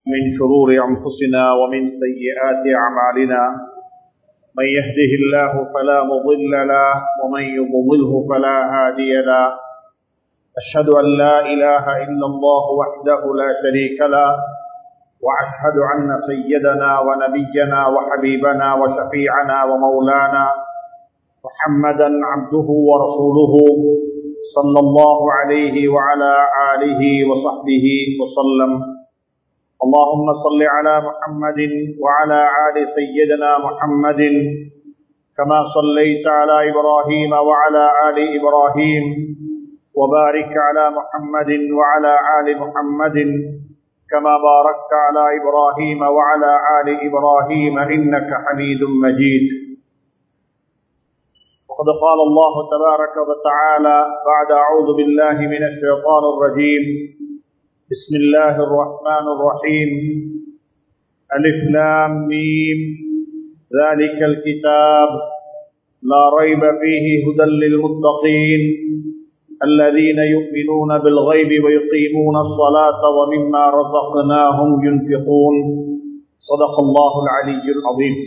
من شرور أنفسنا ومن سيئات أعمالنا من يهده الله فلا مضل له ومن يضلله فلا هادي له أشهد أن لا إله إلا الله وحده لا شريك له وأشهد أن سيدنا ونبينا وحبيبنا وشفيعنا ومولانا محمدا عبده ورسوله صلى الله عليه وعلى آله وصحبه وسلم اللهم صل على محمد وعلى آل سيدنا محمد كما صليت على إبراهيم وعلى آل إبراهيم وبارك على محمد وعلى آل محمد كما باركت على إبراهيم وعلى آل إبراهيم إنك حميد مجيد وقد قال الله تبارك وتعالى بعد أعوذ بالله من الشيطان الرجيم بسم الله الرحمن الرحيم ألف لام ميم ذلك الكتاب لا ريب فيه هدى للمتقين الذين يؤمنون بالغيب ويقيمون الصلاة ومما رزقناهم ينفقون صدق الله العلي العظيم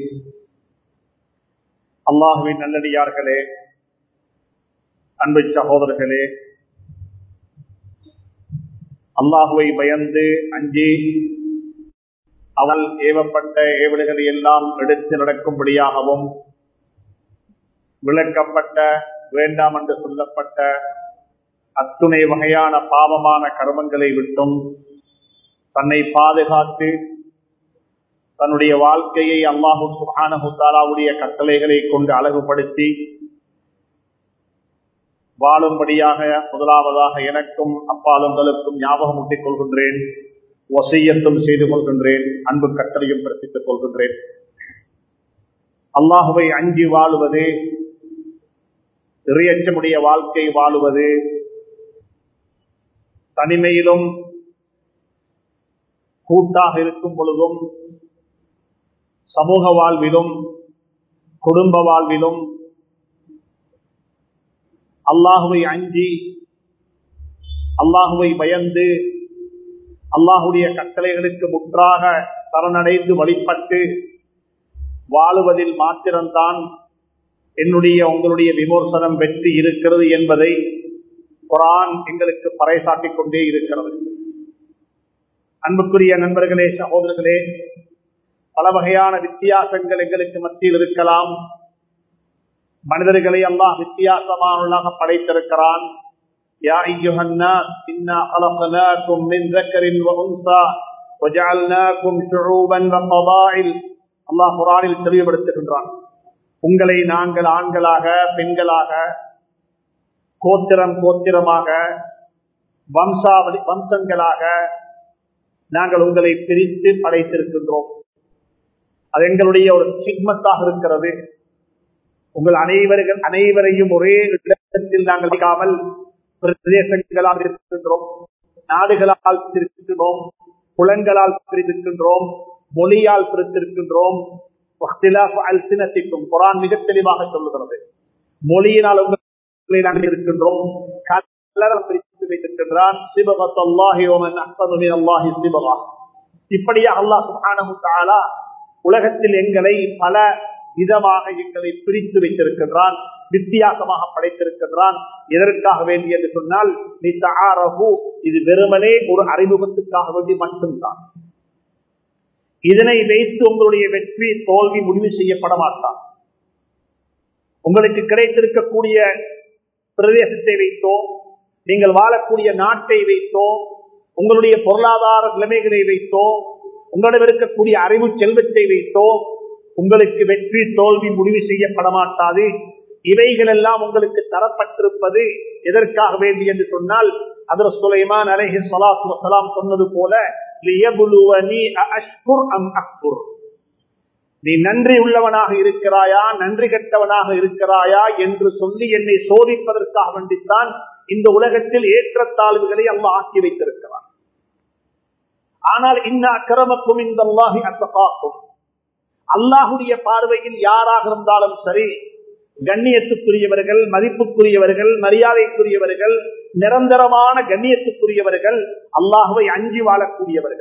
அல்லாஹுவின் நல்லடியார்களே அன்பு சகோதரர்களே அல்லாஹுவை பயந்து அஞ்சி அவள் ஏவப்பட்ட ஏவல்களை எல்லாம் எடுத்து நடக்கும்படியாகவும் விளக்கப்பட்ட வேண்டாம் என்று சொல்லப்பட்ட அத்துணை வகையான பாவமான கர்மங்களை விட்டும் தன்னை பாதுகாத்து தன்னுடைய வாழ்க்கையை அல்லாஹு சுஹானஹுத்தாலாவுடைய கட்டளைகளை கொண்டு அழகுபடுத்தி வாழும்படியாக முதலாவதாக எனக்கும் அப்பாலுங்களுக்கும் ஞாபகம் ஊட்டிக் கொள்கின்றேன் வசையத்தும் செய்து கொள்கின்றேன் அன்பு கட்டளையும் பிறப்பித்துக் கொள்கின்றேன் அல்லாஹுவை அஞ்சி வாழுவது இறையச்சமுடைய வாழ்க்கை வாழுவது தனிமையிலும் கூட்டாக இருக்கும் பொழுதும் சமூக வாழ்விலும் குடும்ப வாழ்விலும் அல்லாஹுவை அஞ்சி அல்லாஹுவை பயந்து அல்லாஹுடைய கட்டளைகளுக்கு முற்றாக சரணடைந்து வழிபட்டு வாழுவதில் மாத்திரம்தான் என்னுடைய உங்களுடைய விமர்சனம் வெற்றி இருக்கிறது என்பதை குரான் எங்களுக்கு பறைசாட்டிக் கொண்டே இருக்கிறது அன்புக்குரிய நண்பர்களே சகோதரர்களே பல வகையான வித்தியாசங்கள் எங்களுக்கு மத்தியில் இருக்கலாம் மனிதர்களை எல்லாம் வித்தியாசமானவர்களாக படைத்திருக்கிறான் தெளிவுபடுத்துகின்றான் உங்களை நாங்கள் ஆண்களாக பெண்களாக கோத்திரம் கோத்திரமாக வம்சாவளி வம்சங்களாக நாங்கள் உங்களை பிரித்து படைத்திருக்கின்றோம் அது எங்களுடைய ஒரு சிக்மத்தாக இருக்கிறது உங்கள் அனைவர்கள் அனைவரையும் ஒரே இடத்தில் நாங்கள் இருக்காமல் பிரதேசங்களால் இருக்கின்றோம் நாடுகளால் பிரித்திருக்கின்றோம் குளங்களால் பிரித்திருக்கின்றோம் மொழியால் பிரித்திருக்கின்றோம் அல்சினத்திற்கும் குரான் மிக தெளிவாக சொல்லுகிறது மொழியினால் உங்களை நாங்கள் இருக்கின்றோம் கலரம் பிரித்து வைத்திருக்கின்றான் சிவகத்தல்லாஹி ஓமன் அசனுமின் அல்லாஹி சிவகா இப்படியா அல்லாஹ் சுஹானமு தாலா உலகத்தில் எங்களை பல விதமாக எங்களை பிரித்து வைத்திருக்கின்றான் வித்தியாசமாக படைத்திருக்கின்றான் எதற்காக வேண்டி என்று சொன்னால் நீ தாரகு இது வெறுமனே ஒரு அறிமுகத்துக்காக வேண்டி மட்டும்தான் இதனை வைத்து உங்களுடைய வெற்றி தோல்வி முடிவு செய்யப்பட மாட்டான் உங்களுக்கு கிடைத்திருக்கக்கூடிய பிரதேசத்தை வைத்தோ நீங்கள் வாழக்கூடிய நாட்டை வைத்தோ உங்களுடைய பொருளாதார நிலைமைகளை வைத்தோ உங்களிடம் இருக்கக்கூடிய அறிவு செல்வத்தை வைத்தோ உங்களுக்கு வெற்றி தோல்வி முடிவு செய்யப்பட மாட்டாது இவைகள் எல்லாம் உங்களுக்கு தரப்பட்டிருப்பது எதற்காக வேண்டி என்று சொன்னால் அதர் சுலைமான் அலஹி சலாத்து வசலாம் சொன்னது போல நீ நன்றி உள்ளவனாக இருக்கிறாயா நன்றி கட்டவனாக இருக்கிறாயா என்று சொல்லி என்னை சோதிப்பதற்காக வேண்டித்தான் இந்த உலகத்தில் ஏற்றத்தாழ்வுகளை அல்ல ஆக்கி வைத்திருக்கிறான் ஆனால் இந்த அக்கிரமக்கும் இந்த அல்லாஹி அத்தகாக்கும் அல்லாஹுடைய பார்வையில் யாராக இருந்தாலும் சரி கண்ணியத்துக்குரியவர்கள் மதிப்புக்குரியவர்கள் மரியாதைக்குரியவர்கள் நிரந்தரமான கண்ணியத்துக்குரியவர்கள் அல்லாஹுவை அஞ்சி வாழக்கூடியவர்கள்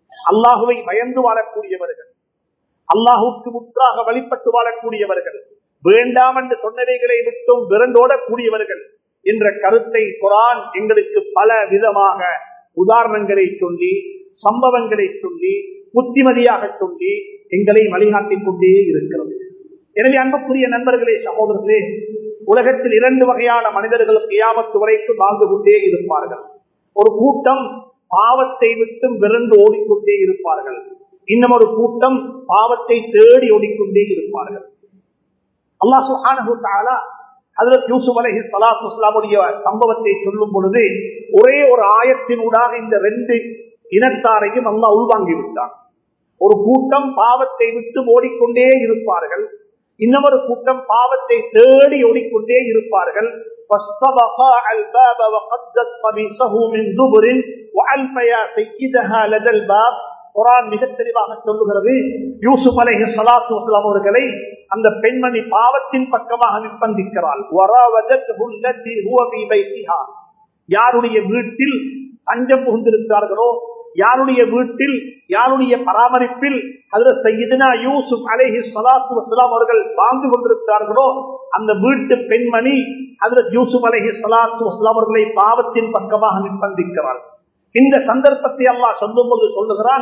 அல்லாஹுவை பயந்து வாழக்கூடியவர்கள் அல்லாஹுக்கு முற்றாக வழிபட்டு வாழக்கூடியவர்கள் வேண்டாம் என்று சொன்னவைகளை விட்டும் விரண்டோடக்கூடியவர்கள் என்ற கருத்தை குரான் எங்களுக்கு பல விதமாக உதாரணங்களை சொல்லி சம்பவங்களை சொல்லி புத்திமதியாக சொல்லி எங்களை வழிகாட்டிக் கொண்டே இருக்கிறது எனவே அன்புக்குரிய நண்பர்களே சகோதரர்களே உலகத்தில் இரண்டு வகையான மனிதர்களும் கியாமத்து வரைக்கும் வாழ்ந்து கொண்டே இருப்பார்கள் ஒரு கூட்டம் பாவத்தை விட்டும் விரண்டு ஓடிக்கொண்டே இருப்பார்கள் இன்னும் ஒரு கூட்டம் பாவத்தை தேடி ஓடிக்கொண்டே இருப்பார்கள் அல்லாஹ் சுஹானஹு தஆலா ஹஜரத் யூசுப் அலைஹி ஸலாத்து வஸலாமுடைய சம்பவத்தை சொல்லும் பொழுது ஒரே ஒரு ஆயத்தினூடாக இந்த ரெண்டு இனத்தாரையும் அல்லாஹ் உள்வாங்கி விட்டான் ஒரு கூட்டம் பாவத்தை விட்டு ஓடிக்கொண்டே இருப்பார்கள் இன்னமொரு கூட்டம் பாவத்தை தேடி ஓடிக்கொண்டே இருப்பார்கள் فاستبقا الباب وقدت قميصه من دبر وألفيا سيدها لدى الباب குரான் மிக தெளிவாக சொல்லுகிறது யூசுப் அலைஹி ஸலாத்து வஸலாம் அவர்களை அந்த பெண்மணி பாவத்தின் பக்கமாக நிர்பந்திக்கிறாள் வராவதத்ஹு அல்லதி ஹுவ ஃபீ பைத்திஹா யாருடைய வீட்டில் தஞ்சம் புகுந்திருக்கிறார்களோ யாருடைய வீட்டில் யாருடைய பராமரிப்பில் அதுல சையதுனா யூசுப் அலைஹி ஸலாத்து வஸலாம் அவர்கள் வாழ்ந்து கொண்டிருக்கிறார்களோ அந்த வீட்டு பெண்மணி அதுல யூசுப் அலைஹி ஸலாத்து வஸலாம் அவர்களை பாவத்தின் பக்கமாக நிர்பந்திக்கிறார் இந்த சந்தர்ப்பத்தை அல்லாஹ் சொல்லும் போது சொல்லுகிறான்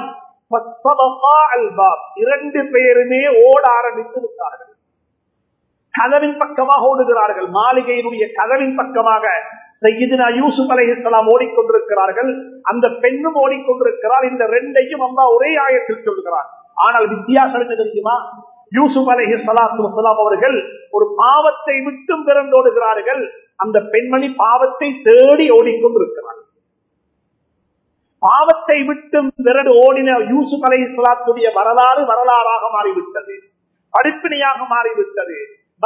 இரண்டு பேருமே ஓட ஆரம்பித்து விட்டார்கள் கதவின் பக்கமாக ஓடுகிறார்கள் மாளிகையினுடைய கதவின் பக்கமாக சையீதுனா யூசுப் அலைஹிஸ்ஸலாம் ஓடிக்கொண்டிருக்கிறார்கள் அந்த பெண்ணும் ஓடிக்கொண்டிருக்கிறார் இந்த ரெண்டையும் அம்மா ஒரே ஆயத்தில் சொல்லுகிறார் ஆனால் வித்தியாசம் என்ன தெரியுமா யூசுப் அலைஹி ஸலாத்து வஸலாம் அவர்கள் ஒரு பாவத்தை விட்டும் பிறந்தோடுகிறார்கள் அந்த பெண்மணி பாவத்தை தேடி ஓடிக்கொண்டிருக்கிறார் பாவத்தை விட்டும் விரடு ஓடின யூசுப் அலை இஸ்லாத்துடைய வரலாறு வரலாறாக மாறிவிட்டது படிப்பினையாக மாறிவிட்டது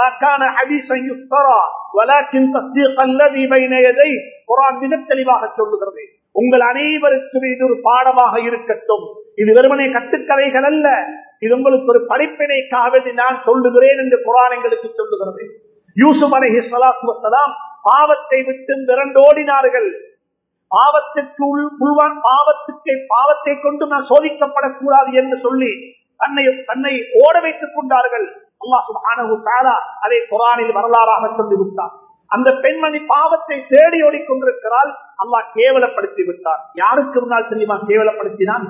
தெளிவாக சொல்லுகிறது உங்கள் அனைவருக்கும் இது ஒரு பாடமாக இருக்கட்டும் இது வெறுமனே கட்டுக்கதைகள் அல்ல இது உங்களுக்கு ஒரு படிப்பினைக்காக வேண்டி நான் சொல்லுகிறேன் என்று குரான் எங்களுக்கு சொல்லுகிறது யூசுப் அலை வசலாம் பாவத்தை விட்டு விரண்டோடினார்கள் பாவத்திற்கு உள்வான் பாவத்துக்கு பாவத்தை கொண்டு நான் சோதிக்கப்படக்கூடாது என்று சொல்லி தன்னை தன்னை ஓட வைத்துக் கொண்டார்கள் அல்லாஹ் அதை குரானில் வரலாறாக சொல்லிவிட்டார் அந்த பெண்மணி பாவத்தை தேடி ஓடிக்கொண்டிருக்கிறாள் அல்லாஹ் கேவலப்படுத்தி விட்டார் யாருக்கு முன்னால் தெரியுமா கேவலப்படுத்தினான்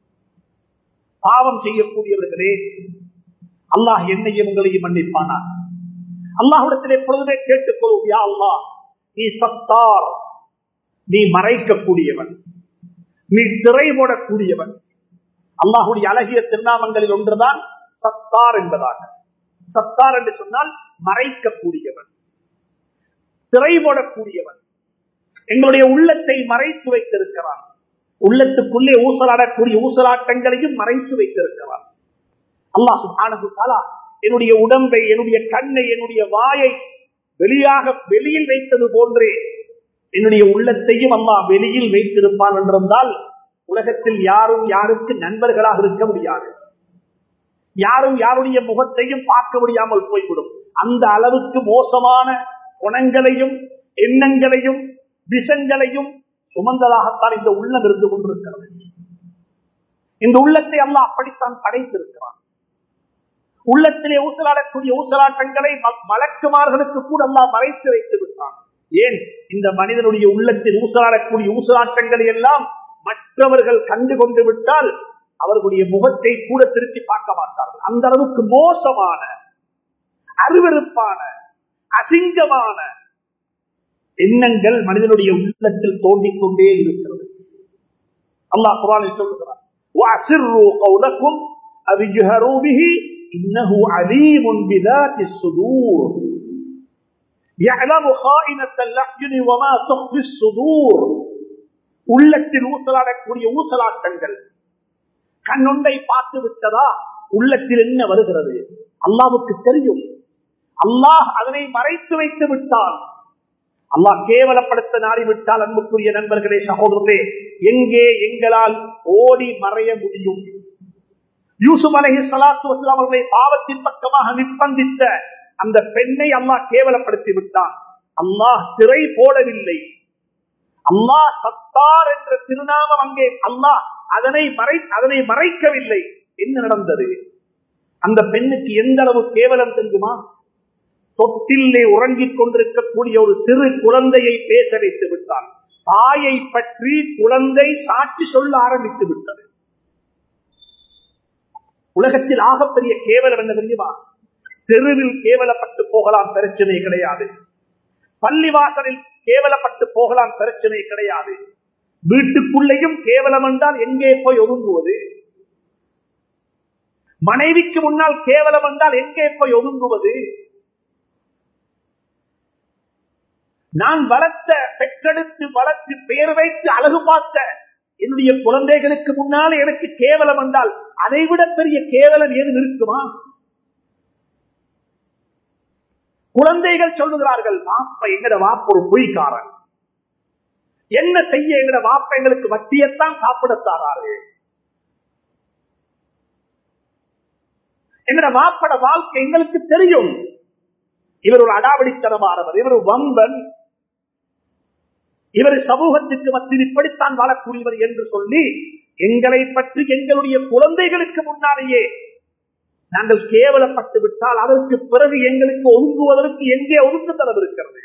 பாவம் செய்யக்கூடியவர்களே அல்லாஹ் என்னையும் உங்களையும் மன்னிப்பானா அல்லாஹுடத்தில் எப்பொழுதுமே கேட்டுக்கொள்வோம் யா அல்லாஹ் நீ சத்தார் நீ மறைக்கக்கூடியவன் நீ திரை போடக்கூடியவன் அல்லாஹுடைய அழகிய திருநாமங்களில் ஒன்றுதான் சத்தார் என்பதாக சத்தார் என்று சொன்னால் மறைக்கக்கூடியவன் திரை போடக்கூடியவன் எங்களுடைய உள்ளத்தை மறைத்து வைத்திருக்கிறான் உள்ளத்துக்குள்ளே ஊசலாடக்கூடிய ஊசலாட்டங்களையும் மறைத்து வைத்திருக்கிறான் அல்லாஹ் சுபானு தாலா என்னுடைய உடம்பை என்னுடைய கண்ணை என்னுடைய வாயை வெளியாக வெளியில் வைத்தது போன்றே என்னுடைய உள்ளத்தையும் அம்மா வெளியில் வைத்திருப்பான் என்றிருந்தால் உலகத்தில் யாரும் யாருக்கு நண்பர்களாக இருக்க முடியாது யாரும் யாருடைய முகத்தையும் பார்க்க முடியாமல் போய்விடும் அந்த அளவுக்கு மோசமான குணங்களையும் எண்ணங்களையும் விஷங்களையும் சுமந்ததாகத்தான் இந்த உள்ளம் இருந்து கொண்டிருக்கிறது இந்த உள்ளத்தை அல்ல அப்படித்தான் படைத்திருக்கிறான் உள்ளத்திலே ஊசலாடக்கூடிய ஊசலாட்டங்களை மலக்குமார்களுக்கு கூட அல்லா மறைத்து வைத்து விட்டான் ஏன் இந்த மனிதனுடைய உள்ளத்தில் ஊசலாடக்கூடிய ஊசலாட்டங்களை எல்லாம் மற்றவர்கள் கண்டு கொண்டு விட்டால் அவர்களுடைய முகத்தை கூட திருப்பி பார்க்க மாட்டார்கள் அந்த அளவுக்கு மோசமான அருவருப்பான அசிங்கமான எண்ணங்கள் மனிதனுடைய உள்ளத்தில் தோண்டிக் கொண்டே இருக்கிறது அல்லாஹ் குரானில் சொல்லுகிறார் إنه عليم بذات الصدور يعلم خائنة الأعين وما تخفي الصدور உள்ளத்தில் ஊசலாடக்கூடிய ஊசலாட்டங்கள் கண்ணொண்டை பார்த்து விட்டதா உள்ளத்தில் என்ன வருகிறது அல்லாவுக்கு தெரியும் அல்லாஹ் அதனை மறைத்து வைத்து விட்டான் அல்லாஹ் கேவலப்படுத்த நாடிவிட்டால் அன்புக்குரிய நண்பர்களே சகோதரர்களே எங்கே எங்களால் ஓடி மறைய முடியும் யூசுப் அலஹி சலாத்து வஸ்லாம் அவர்களை பாவத்தின் பக்கமாக நிர்பந்தித்த அந்த பெண்ணை அல்லாஹ் கேவலப்படுத்தி விட்டான் அல்லாஹ் திரை போடவில்லை அல்லாஹ் சத்தார் என்ற திருநாமம் அங்கே அல்லாஹ் அதனை மறை அதனை மறைக்கவில்லை என்ன நடந்தது அந்த பெண்ணுக்கு எந்த அளவு கேவலம் தெரியுமா தொட்டிலே உறங்கிக் கொண்டிருக்கக்கூடிய ஒரு சிறு குழந்தையை பேச வைத்து விட்டார் தாயை பற்றி குழந்தை சாட்சி சொல்ல ஆரம்பித்து விட்டது உலகத்தில் ஆகப்பெரிய கேவலம் என்ன தெரியுமா தெருவில் கேவலப்பட்டு போகலாம் பிரச்சனை கிடையாது பள்ளிவாசலில் கேவலப்பட்டு போகலாம் பிரச்சனை கிடையாது வீட்டுக்குள்ளேயும் கேவலம் என்றால் எங்கே போய் ஒதுங்குவது மனைவிக்கு முன்னால் கேவலம் என்றால் எங்கே போய் ஒதுங்குவது நான் வளர்த்த பெற்றெடுத்து வளர்த்து பெயர் வைத்து அழகு பார்த்த என்னுடைய குழந்தைகளுக்கு முன்னால் எனக்கு கேவலம் என்றால் அதைவிட பெரிய கேவலம் ஏதும் இருக்குமா குழந்தைகள் சொல்லுகிறார்கள் வாப்ப எங்கட வாப்ப ஒரு பொய்க்காரன் என்ன செய்ய எங்கட வாப்ப எங்களுக்கு வட்டியத்தான் சாப்பிடத்தாராரு எங்கட வாப்பட வாழ்க்கை எங்களுக்கு தெரியும் இவர் ஒரு அடாவடித்தனமானவர் இவர் ஒரு வம்பன் இவர் சமூகத்திற்கு மத்தியில் இப்படித்தான் வாழக்கூடியவர் என்று சொல்லி எங்களை பற்றி எங்களுடைய குழந்தைகளுக்கு முன்னாலேயே நாங்கள் கேவலப்பட்டு விட்டால் அதற்கு பிறகு எங்களுக்கு ஒதுங்குவதற்கு எங்கே ஒதுக்குதளவு இருக்கிறது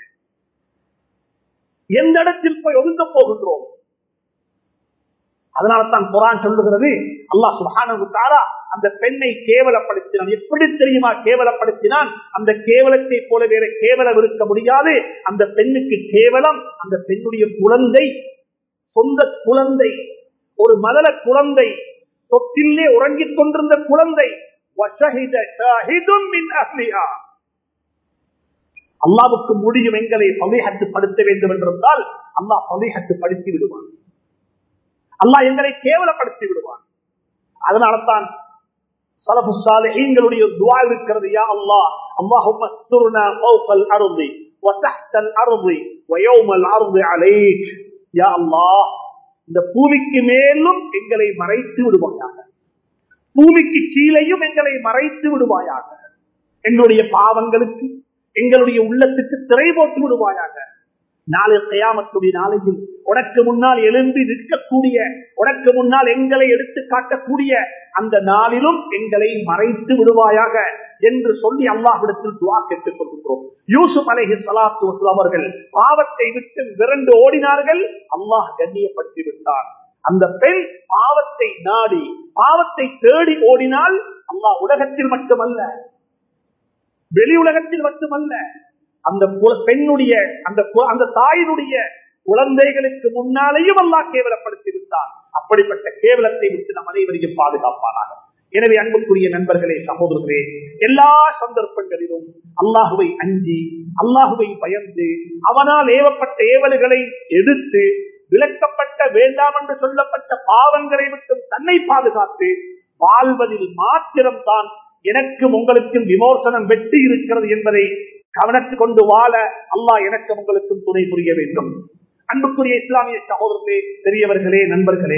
எந்த இடத்தில் போய் ஒதுங்க போகின்றோம் அதனால்தான் குரான் சொல்லுகிறது அல்லாஹ் சுபானா அந்த பெண்ணை கேவலப்படுத்தினான் எப்படி தெரியுமா கேவலப்படுத்தினான் அந்த கேவலத்தை போல வேற கேவலம் இருக்க முடியாது அந்த பெண்ணுக்கு கேவலம் அந்த பெண்ணுடைய குழந்தை சொந்த குழந்தை ஒரு மதல குழந்தை தொட்டிலே உறங்கிக் கொண்டிருந்த குழந்தை அல்லாவுக்கு முடியும் எங்களை பகைஹத்துப்படுத்த வேண்டும் என்றிருந்தால் அல்லாஹ் பகைஹத்துப்படுத்தி விடுவான் அல்லாஹ் எங்களை கேவலப்படுத்தி விடுவான் அதனால தான் சலபுசாலைகளுடைய துவா இருக்கிறது யா அல்லாஹ் அல்லாஹும் அஸ்துர்னா ஃபௌகல் அர்தி وتحت الارض ويوم الارض عليك يا الله இந்த பூமிக்கு மேலும் எங்களை மறைத்து விடுவாயாக பூமிக்கு கீழையும் எங்களை மறைத்து விடுவாயாக எங்களுடைய பாவங்களுக்கு எங்களுடைய உள்ளத்துக்கு திரை போட்டு விடுவாயாக நாளை கயாமத்துடைய நாளையில் உனக்கு முன்னால் எழுந்து நிற்கக்கூடிய உனக்கு முன்னால் எங்களை எடுத்து காட்டக்கூடிய அந்த நாளிலும் எங்களை மறைத்து விடுவாயாக என்று சொல்லி அல்லாஹிடத்தில் துவா கேட்டுக் கொள்கின்றோம் யூசுப் அலஹி சலாத்து வஸ்லாம் அவர்கள் பாவத்தை விட்டு விரண்டு ஓடினார்கள் அல்லாஹ் கண்ணியப்படுத்தி விட்டார் அந்த பெண் பாவத்தை நாடி பாவத்தை தேடி ஓடினால் அல்லாஹ் உலகத்தில் மட்டுமல்ல வெளி உலகத்தில் மட்டுமல்ல அந்த பெண்ணுடைய அந்த அந்த தாயினுடைய குழந்தைகளுக்கு முன்னாலேயும் அல்லாஹ் கேவலப்படுத்தி விட்டார் அப்படிப்பட்ட கேவலத்தை விட்டு நம் அனைவரையும் பாதுகாப்பானாக எனவே அன்புக்குரிய நண்பர்களே சகோதரர்களே எல்லா சந்தர்ப்பங்களிலும் அல்லாஹுவை அஞ்சி அல்லாஹுவை பயந்து அவனால் ஏவப்பட்ட ஏவல்களை எதிர்த்து விளக்கப்பட்ட வேண்டாம் என்று சொல்லப்பட்ட பாவங்களை விட்டும் தன்னை பாதுகாத்து வாழ்வதில் மாத்திரம்தான் எனக்கும் உங்களுக்கும் விமோசனம் வெற்றி இருக்கிறது என்பதை கவனத்து கொண்டு வாழ அல்லாஹ் எனக்கும் உங்களுக்கும் துணை புரிய வேண்டும் அன்புக்குரிய இஸ்லாமிய சகோதரர்களே பெரியவர்களே நண்பர்களே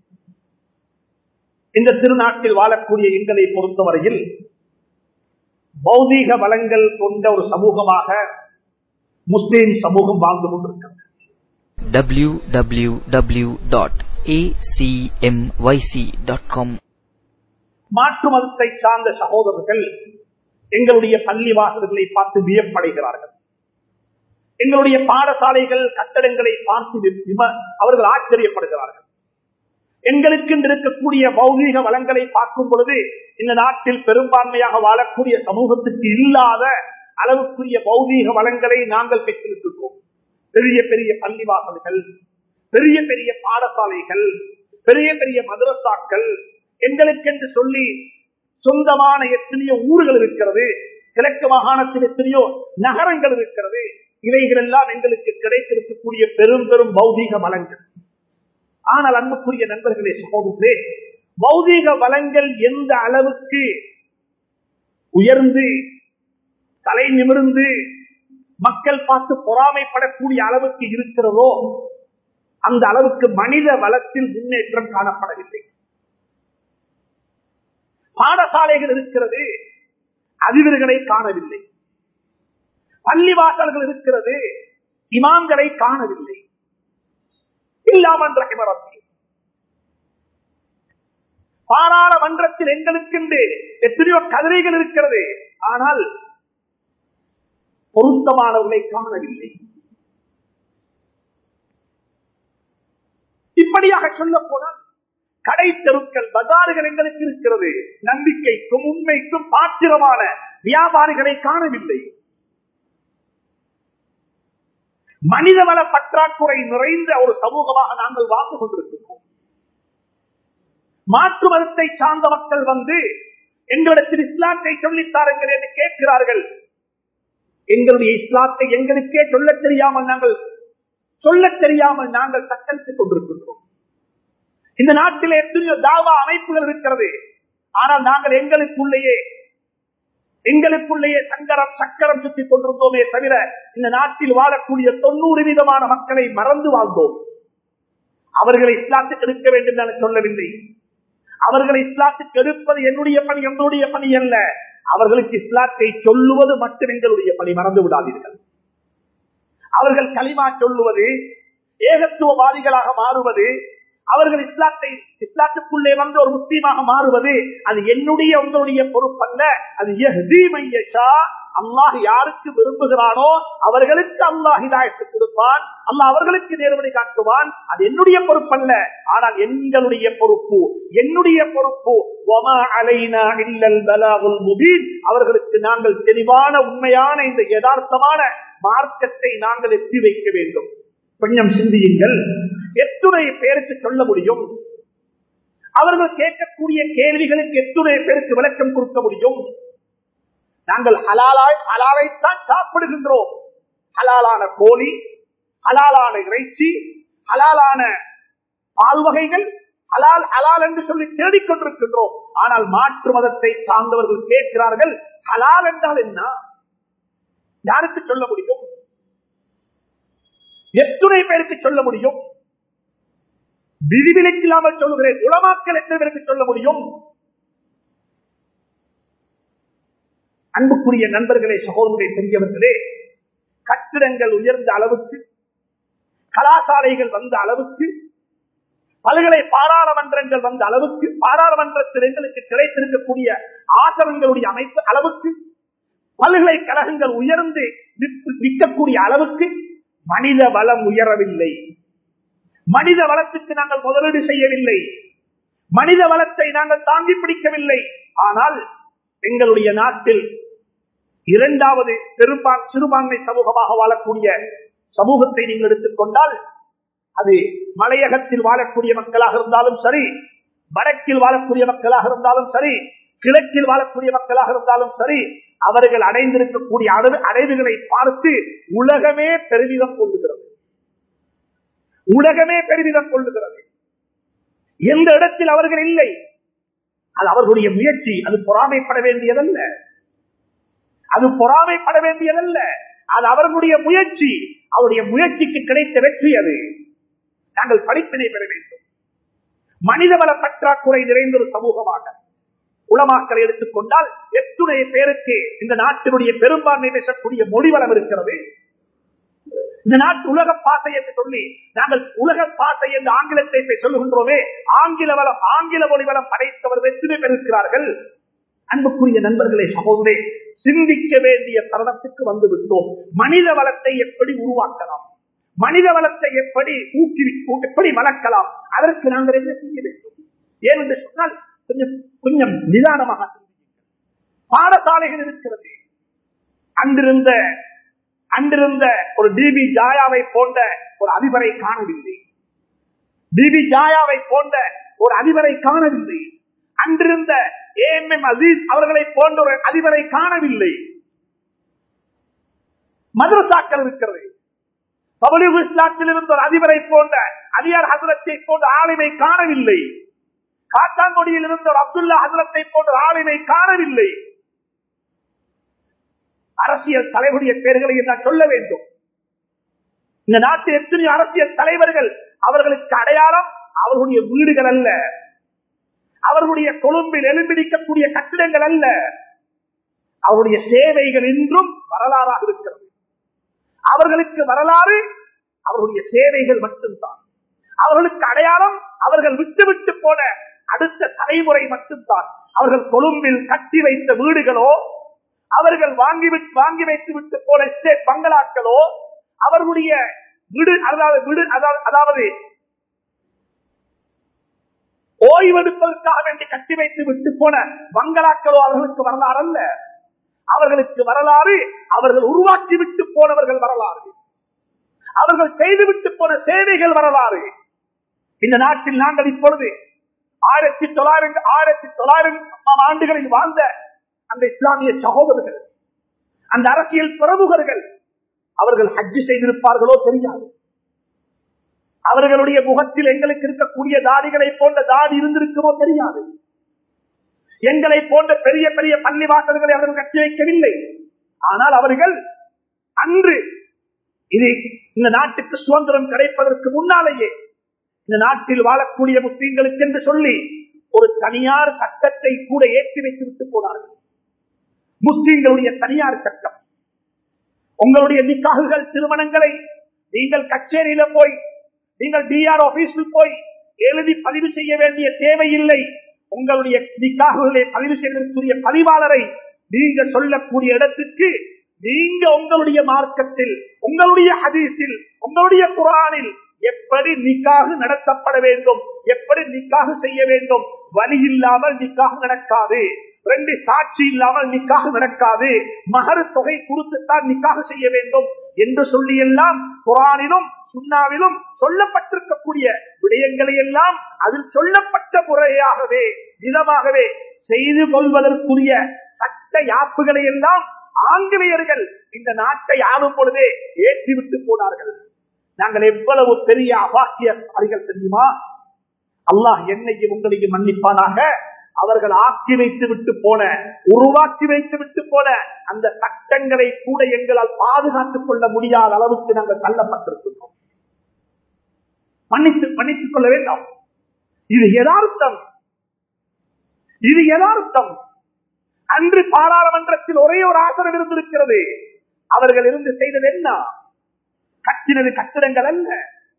இந்த திருநாட்டில் வாழக்கூடிய எங்களை பொறுத்தவரையில் பௌதீக வளங்கள் கொண்ட ஒரு சமூகமாக முஸ்லீம் சமூகம் வாழ்ந்து கொண்டிருக்கிறது www.acmyc.com மாற்று மதத்தை சார்ந்த சகோதரர்கள் எங்களுடைய பள்ளி வாசல்களை பார்த்து வியப்படைகிறார்கள் எங்களுடைய பாடசாலைகள் கட்டடங்களை பார்த்து விம- அவர்கள் ஆச்சரியப்படுகிறார்கள் எங்களுக்கு இருக்கக்கூடிய பௌதீக வளங்களை பார்க்கும் பொழுது இந்த நாட்டில் பெரும்பான்மையாக வாழக்கூடிய சமூகத்துக்கு இல்லாத அளவுக்குரிய பௌதீக வளங்களை நாங்கள் பெற்றிருக்கின்றோம் பெரிய பெரிய பள்ளிவாசல்கள் பெரிய பெரிய பாடசாலைகள் பெரிய பெரிய மதரசாக்கள் எங்களுக்கென்று சொல்லி சொந்தமான எத்தனையோ ஊர்கள் இருக்கிறது கிழக்கு மாகாணத்தில் எத்தனையோ நகரங்கள் இருக்கிறது இவைகள் எல்லாம் எங்களுக்கு கிடைத்திருக்கக்கூடிய பெரும் பெரும் பௌதீக வளங்கள் ஆனால் அன்புக்குரிய நண்பர்களே சகோதரே பௌதீக வளங்கள் எந்த அளவுக்கு உயர்ந்து தலை நிமிர்ந்து மக்கள் பார்த்து பொறாமைப்படக்கூடிய அளவுக்கு இருக்கிறதோ அந்த அளவுக்கு மனித வளத்தில் முன்னேற்றம் காணப்படவில்லை பாடசாலைகள் இருக்கிறது அதிபர்களை காணவில்லை பள்ளிவாசல்கள் இருக்கிறது இமாம்களை காணவில்லை இல்லாமல் ரஹிமரத்தி பாராளுமன்றத்தில் எங்களுக்கென்று எத்தனையோ கதிரைகள் இருக்கிறது ஆனால் பொருத்தமானவர்களை காணவில்லை இப்படியாக சொல்ல போனால் கடை தெருக்கள் பஜாறுகள் எங்களுக்கு இருக்கிறது நம்பிக்கைக்கும் உண்மைக்கும் பாத்திரமான வியாபாரிகளை காணவில்லை மனிதவள பற்றாக்குறை நிறைந்த ஒரு சமூகமாக நாங்கள் வாழ்ந்து கொண்டிருக்கிறோம் மாற்று மதத்தை சார்ந்த மக்கள் வந்து எங்களிடத்தில் இஸ்லாத்தை சொல்லித்தாருங்கள் என்று கேட்கிறார்கள் எங்களுடைய இஸ்லாத்தை எங்களுக்கே சொல்ல தெரியாமல் நாங்கள் சொல்ல தெரியாமல் நாங்கள் தத்தளித்துக் கொண்டிருக்கின்றோம் இந்த நாட்டில் எத்தனையோ தாவா அமைப்புகள் இருக்கிறது ஆனால் நாங்கள் எங்களுக்குள்ளேயே எங்களுக்குள்ளேயே சங்கரம் சக்கரம் சுற்றிக் கொண்டிருந்தோமே தவிர இந்த நாட்டில் வாழக்கூடிய தொண்ணூறு விதமான மக்களை மறந்து வாழ்ந்தோம் அவர்களை இஸ்லாத்துக்கு எடுக்க வேண்டும் என சொல்லவில்லை அவர்களை இஸ்லாத்துக்கு எடுப்பது என்னுடைய பணி எங்களுடைய பணி அல்ல அவர்களுக்கு இஸ்லாத்தை சொல்லுவது மட்டும் எங்களுடைய பணி மறந்து விடாதீர்கள் அவர்கள் களிமா சொல்லுவது ஏகத்துவவாதிகளாக மாறுவது அவர்கள் இஸ்லாத்தை இஸ்லாத்துக்குள்ளே வந்து ஒரு முஸ்லீமாக மாறுவது அது என்னுடைய உங்களுடைய பொறுப்பல்ல அது அல்லாஹ் யாருக்கு விரும்புகிறானோ அவர்களுக்கு அல்லாஹ் இதாயத்து கொடுப்பான் அல்லாஹ் அவர்களுக்கு நேர்வழி காட்டுவான் அது என்னுடைய பொறுப்பல்ல ஆனால் எங்களுடைய பொறுப்பு என்னுடைய பொறுப்பு அவர்களுக்கு நாங்கள் தெளிவான உண்மையான இந்த யதார்த்தமான மார்க்கத்தை நாங்கள் எத்தி வைக்க வேண்டும் கொஞ்சம் சிந்தியுங்கள் எத்துணை பேருக்கு சொல்ல முடியும் அவர்கள் கேட்கக்கூடிய கேள்விகளுக்கு எத்துணை பேருக்கு விளக்கம் கொடுக்க முடியும் நாங்கள் ஹலாலாய் ஹலாலைத்தான் சாப்பிடுகின்றோம் ஹலாலான கோழி ஹலாலான இறைச்சி ஹலாலான பால் வகைகள் ஹலால் ஹலால் என்று சொல்லி தேடிக்கொண்டிருக்கின்றோம் ஆனால் மாற்று மதத்தை சார்ந்தவர்கள் கேட்கிறார்கள் ஹலால் என்றால் என்ன யாருக்கு சொல்ல முடியும் எத்துணை பேருக்கு சொல்ல முடியும் விதிவிலக்கில்லாமல் சொல்லுகிறேன் உலமாக்கள் எத்தனை பேருக்கு சொல்ல முடியும் அன்புக்குரிய நண்பர்களே சகோதரர்களை பெரியவர்களே கட்டிடங்கள் உயர்ந்த அளவுக்கு கலாசாலைகள் வந்த அளவுக்கு பல்கலை பாராளுமன்றங்கள் வந்த அளவுக்கு பாராளுமன்றத்தில் எங்களுக்கு கிடைத்திருக்கக்கூடிய ஆசனங்களுடைய அமைப்பு அளவுக்கு பல்கலைக்கழகங்கள் உயர்ந்து நிற்கக்கூடிய அளவுக்கு மனித வளம் உயரவில்லை மனித வளத்துக்கு நாங்கள் முதலீடு செய்யவில்லை மனித வளத்தை நாங்கள் தாங்கி பிடிக்கவில்லை ஆனால் எங்களுடைய நாட்டில் இரண்டாவது பெரும்பா சிறுபான்மை சமூகமாக வாழக்கூடிய சமூகத்தை நீங்கள் எடுத்துக்கொண்டால் அது மலையகத்தில் வாழக்கூடிய மக்களாக இருந்தாலும் சரி வடக்கில் வாழக்கூடிய மக்களாக இருந்தாலும் சரி கிழக்கில் வாழக்கூடிய மக்களாக இருந்தாலும் சரி அவர்கள் அடைந்திருக்கக்கூடிய அடைவுகளை பார்த்து உலகமே பெருமிதம் கொள்ளுகிறது உலகமே பெருமிதம் கொள்ளுகிறது எந்த இடத்தில் அவர்கள் இல்லை அது அவர்களுடைய முயற்சி அது பொறாமைப்பட வேண்டியதல்ல அது பொறாமைப்பட வேண்டியதல்ல அது அவர்களுடைய முயற்சி அவருடைய முயற்சிக்கு கிடைத்த வெற்றி அது நாங்கள் படிப்பினை பெற வேண்டும் மனிதவள பற்றாக்குறை நிறைந்த ஒரு சமூகமாக உளமாக்களை எடுத்துக்கொண்டால் எத்துணை பேருக்கு இந்த நாட்டினுடைய பெரும்பான்மை பேசக்கூடிய மொழிவளம் இருக்கிறது இந்த நாட்டு உலக பாசை என்று சொல்லி நாங்கள் உலக பாசை என்று ஆங்கிலத்தை சொல்லுகின்றோமே ஆங்கில வளம் ஆங்கில மொழி வளம் படைத்தவர்கள் எத்தனை பேர் இருக்கிறார்கள் அன்புக்குரிய நண்பர்களே சகோதரே சிந்திக்க வேண்டிய தருணத்துக்கு வந்து விட்டோம் மனித வளத்தை எப்படி உருவாக்கலாம் மனித வளத்தை எப்படி ஊக்குவிக்கும் எப்படி வளர்க்கலாம் அதற்கு நாங்கள் என்ன செய்ய வேண்டும் ஏனென்று சொன்னால் கொஞ்சம் கொஞ்சம் நிதானமாக பாடசாலைகள் இருக்கிறது அன்றிருந்த அன்றிருந்த ஒரு டிபி ஜாயாவை போன்ற ஒரு அதிபரை காணவில்லை டிபி ஜாயாவை போன்ற ஒரு அதிபரை காணவில்லை அன்றிருந்த ஏஎம் எம் அசீஸ் அவர்களை போன்ற ஒரு அதிபரை காணவில்லை மதரசாக்கள் இருக்கிறது பபலிகு இஸ்லாத்தில் இருந்த ஒரு அதிபரை போன்ற அலியார் ஹசரத்தை போன்ற ஆளுமை காணவில்லை காத்தாங்குடியில் இருந்த ஒரு அப்துல்லா ஹசரத்தை போன்ற ஆளுமை காணவில்லை அரசியல் தலைவருடைய பெயர்களை நான் சொல்ல வேண்டும் இந்த நாட்டில் எத்தனை அரசியல் தலைவர்கள் அவர்களுக்கு அடையாளம் அவர்களுடைய வீடுகள் அல்ல அவர்களுடைய கொழும்பில் எலும்பிடிக்கக்கூடிய கட்டிடங்கள் அல்ல அவருடைய சேவைகள் இன்றும் வரலாறாக இருக்கிறது அவர்களுக்கு வரலாறு அவருடைய சேவைகள் மட்டும்தான் அவர்களுக்கு அடையாளம் அவர்கள் விட்டு விட்டு போன அடுத்த தலைமுறை மட்டும்தான் அவர்கள் கொழும்பில் கட்டி வைத்த வீடுகளோ அவர்கள் வாங்கி விட்டு வாங்கி வைத்து விட்டு போன எஸ்டேட் பங்களாக்களோ அவர்களுடைய வீடு அதாவது வீடு அதாவது- அதாவது ஓய்வெடுப்பதற்காக வேண்டி கட்டி வைத்து விட்டு போன பங்களாக்களோ அவர்களுக்கு வரலாறு அல்ல அவர்களுக்கு வரலாறு அவர்கள் உருவாக்கி விட்டு போனவர்கள் வரலாறு அவர்கள் செய்துவிட்டு போன சேவைகள் வரலாறு இந்த நாட்டில் நாங்கள் இப்பொழுது ஆயிரத்தி தொள்ளாயிரம் ஆயிரத்தி தொள்ளாயிரம் ஆண்டுகளில் வாழ்ந்த அந்த இஸ்லாமிய சகோதரர்கள் அந்த அரசியல் பிரமுகர்கள் அவர்கள் ஹஜ்ஜு செய்திருப்பார்களோ தெரியாது அவர்களுடைய முகத்தில் எங்களுக்கு இருக்கக்கூடிய தாடிகளை போன்ற தாடி இருந்திருக்குமோ தெரியாது எங்களை போன்ற பெரிய பெரிய பள்ளி வாசல்களை அவர்கள் கட்டி வைக்கவில்லை ஆனால் அவர்கள் அன்று இது இந்த நாட்டுக்கு சுதந்திரம் கிடைப்பதற்கு முன்னாலேயே இந்த நாட்டில் வாழக்கூடிய முஸ்லீம்களுக்கு என்று சொல்லி ஒரு தனியார் சட்டத்தை கூட ஏற்றி வைத்து விட்டு போனார்கள் முஸ்லீம்களுடைய தனியார் சட்டம் உங்களுடைய நிக்காகுகள் திருமணங்களை நீங்கள் கச்சேரியில போய் நீங்கள் டிஆர் ஆபீஸில் போய் எழுதி பதிவு செய்ய வேண்டிய தேவையில்லை உங்களுடைய நிக்காகுகளை பதிவு செய்வதற்குரிய பதிவாளரை நீங்க சொல்லக்கூடிய இடத்துக்கு நீங்க உங்களுடைய மார்க்கத்தில் உங்களுடைய ஹதீஸில் உங்களுடைய குரானில் எப்படி நிக்காக நடத்தப்பட வேண்டும் எப்படி நிக்காக செய்ய வேண்டும் வழி இல்லாமல் நிக்காக நடக்காது ரெண்டு சாட்சி இல்லாமல் நிக்காக நடக்காது மகர தொகை கொடுத்துத்தான் நிக்காக செய்ய வேண்டும் என்று சொல்லி எல்லாம் குரானிலும் சுண்ணாவிலும் சொல்லப்பட்டிருக்கக்கூடிய விடயங்களை எல்லாம் அதில் சொல்லப்பட்ட முறையாகவே விதமாகவே செய்து கொள்வதற்குரிய சட்ட யாப்புகளை எல்லாம் ஆங்கிலேயர்கள் இந்த நாட்டை ஆளும் பொழுதே ஏற்றிவிட்டு போனார்கள் நாங்கள் எவ்வளவு பெரிய அபாக்கியர்கள் தெரியுமா அல்லாஹ் என்னையும் உங்களையும் மன்னிப்பானாக அவர்கள் ஆக்கி வைத்து விட்டு போன உருவாக்கி வைத்து விட்டு போன அந்த சட்டங்களை கூட எங்களால் பாதுகாத்துக் கொள்ள முடியாத அளவுக்கு நாங்கள் தள்ளப்பட்டிருக்கிறோம் மன்னித்து மன்னித்துக் கொள்ள வேண்டாம் இது யதார்த்தம் இது யதார்த்தம் அன்று பாராளுமன்றத்தில் ஒரே ஒரு ஆசனம் இருந்திருக்கிறது அவர்கள் இருந்து செய்தது என்ன கட்டினது கட்டிடங்கள் அல்ல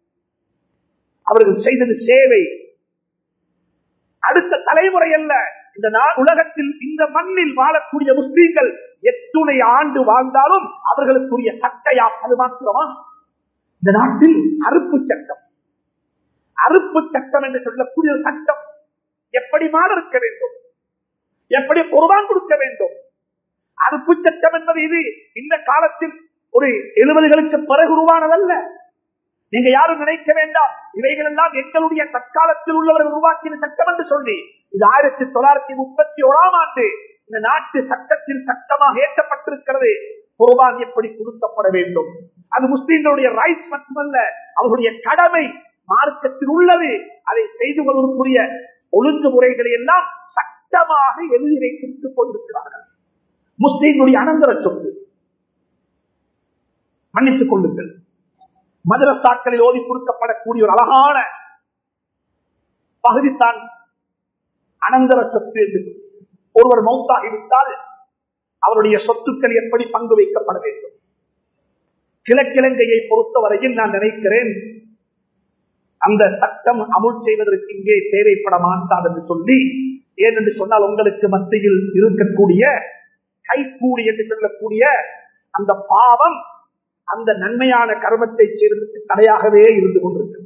அவர்கள் செய்தது சேவை அடுத்த தலைமுறை அல்ல இந்த நா- உலகத்தில் இந்த மண்ணில் வாழக்கூடிய முஸ்லீம்கள் எத்துணை ஆண்டு வாழ்ந்தாலும் அவர்களுக்குரிய சட்டையா அது மாத்திரமா இந்த நாட்டில் அறுப்பு சட்டம் அறுப்பு சட்டம் என்று சொல்லக்கூடிய ஒரு சட்டம் எப்படி மாற இருக்க வேண்டும் எப்படி குர்பான் கொடுக்க வேண்டும் அறுப்பு சட்டம் என்பது இது இந்த காலத்தில் ஒரு எழுபதுகளுக்கு பிறகு உருவானதல்ல நீங்க யாரும் நினைக்க வேண்டாம் இவைகள் எல்லாம் எங்களுடைய தற்காலத்தில் உள்ளவர்கள் உருவாக்கிய சட்டம் என்று சொல்லி இது ஆயிரத்தி தொள்ளாயிரத்தி முப்பத்தி ஓராம் ஆண்டு இந்த நாட்டு சட்டத்தில் சட்டமாக ஏற்றப்பட்டிருக்கிறது குர்பான் எப்படி கொடுக்கப்பட வேண்டும் அது முஸ்லீம்களுடைய ரைட்ஸ் மட்டுமல்ல அவர்களுடைய கடமை மார்க்கத்தில் உள்ளது அதை செய்து கொள்வதற்குரிய ஒழுங்குமுறைகளை எல்லாம் சட்டமாக எழுதி வைத்து போயிருக்கிறார்கள் முஸ்லீம்களுடைய அனந்தர சொத்து மன்னித்துக் கொள்ளுங்கள் மதரசாக்களில் ஓதி கொடுக்கப்படக்கூடிய ஒரு அழகான பகுதித்தான் அனந்தர சொத்து என்று ஒருவர் மௌத்தாகிவிட்டால் அவருடைய சொத்துக்கள் எப்படி பங்கு வைக்கப்பட வேண்டும் கிழக்கிழங்கையை பொறுத்தவரையில் நான் நினைக்கிறேன் அந்த சட்டம் அமுல் செய்வதற்கு இங்கே தேவைப்பட மாட்டாது என்று சொல்லி ஏனென்று சொன்னால் உங்களுக்கு மத்தியில் இருக்கக்கூடிய கைக்கூடி என்று சொல்லக்கூடிய அந்த பாவம் அந்த நன்மையான கர்மத்தை செய்வதற்கு தடையாகவே இருந்து கொண்டிருக்கிறது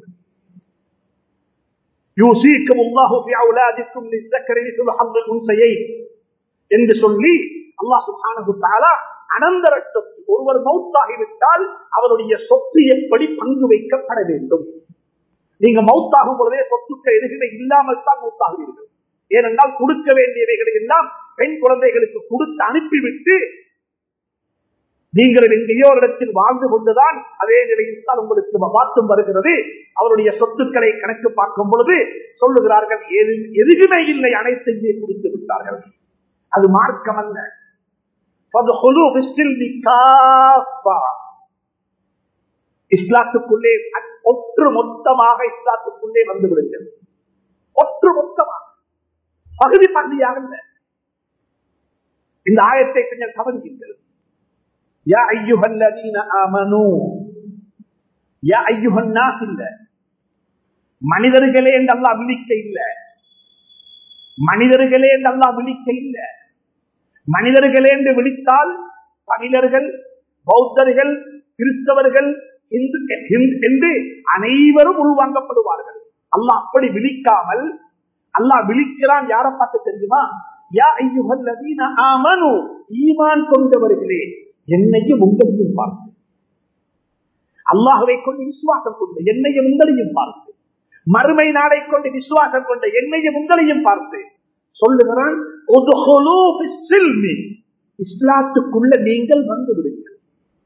யூசிக்கும் அல்லாஹு ஃபி அவுலாதிக்கும் லிஸ்ஸக்கரி மிஸ்லு ஹம்லில் உன்சையைன் என்று சொல்லி அல்லாஹ் சுப்ஹானஹு தஆலா அனந்தர சொத்து ஒருவர் மௌத்தாகிவிட்டால் அவருடைய சொத்து எப்படி பங்கு வைக்கப்பட வேண்டும் நீங்க மௌத்தாகும் பொழுதே சொத்துக்கள் எதுவுமே இல்லாமல் தான் மௌத்தாகுவீர்கள் ஏனென்றால் கொடுக்க வேண்டியவைகளை எல்லாம் பெண் குழந்தைகளுக்கு கொடுத்து அனுப்பிவிட்டு நீங்கள் எங்கேயோ ஒரு இடத்தில் வாழ்ந்து கொண்டுதான் அதே நிலையில் தான் உங்களுக்கு மாற்றம் வருகிறது அவருடைய சொத்துக்களை கணக்கு பார்க்கும் பொழுது சொல்லுகிறார்கள் எது எதுவுமே இல்லை அனைத்தையும் கொடுத்து விட்டார்கள் அது மார்க்கம் அல்ல فَادْخُلُوا بِالسِّلْمِ كَافَّةً. இஸ்லாத்துக்குள்ளே ஒற்று மொத்தமாக இஸ்லாத்துக்குள்ளே வந்து விடுங்கள் ஒற்று மொத்தமாக பகுதி பகுதியாக அல்ல. இந்த ஆயத்தை கொஞ்சம் கவனியுங்கள் யா ஐயுஹல்லதீன ஆமனூ யா ஐயுஹன் நாஸ் இல்ல மனிதர்களே என்று அல்லா விழிக்க இல்ல மனிதர்களே என்று அல்லா விழிக்க இல்ல மனிதர்களே என்று விழித்தால் தமிழர்கள் பௌத்தர்கள் கிறிஸ்தவர்கள் இந்து இந்து- என்று அனைவரும் உள்வாங்கப்படுவார்கள் அல்லாஹ் அப்படி விழிக்காமல் அல்லாஹ் விழிக்கிறான் யாரை பார்த்து தெரியுமா யா ஐயுஹல்லதீன ஆமனு ஈமான் கொண்டவர்களே என்னையும் உங்களையும் பார்த்து அல்லாஹுவை கொண்டு விசுவாசம் கொண்டு என்னையும் உங்களையும் பார்த்து மறுமை நாளை கொண்டு விசுவாசம் கொண்ட என்னையும் உங்களையும் பார்த்து சொல்லுகிறான் "உதுகுலூ ஃபிஸ்ஸில்மி." இஸ்லாத்துக்குள்ள நீங்கள் வந்து விடுங்கள்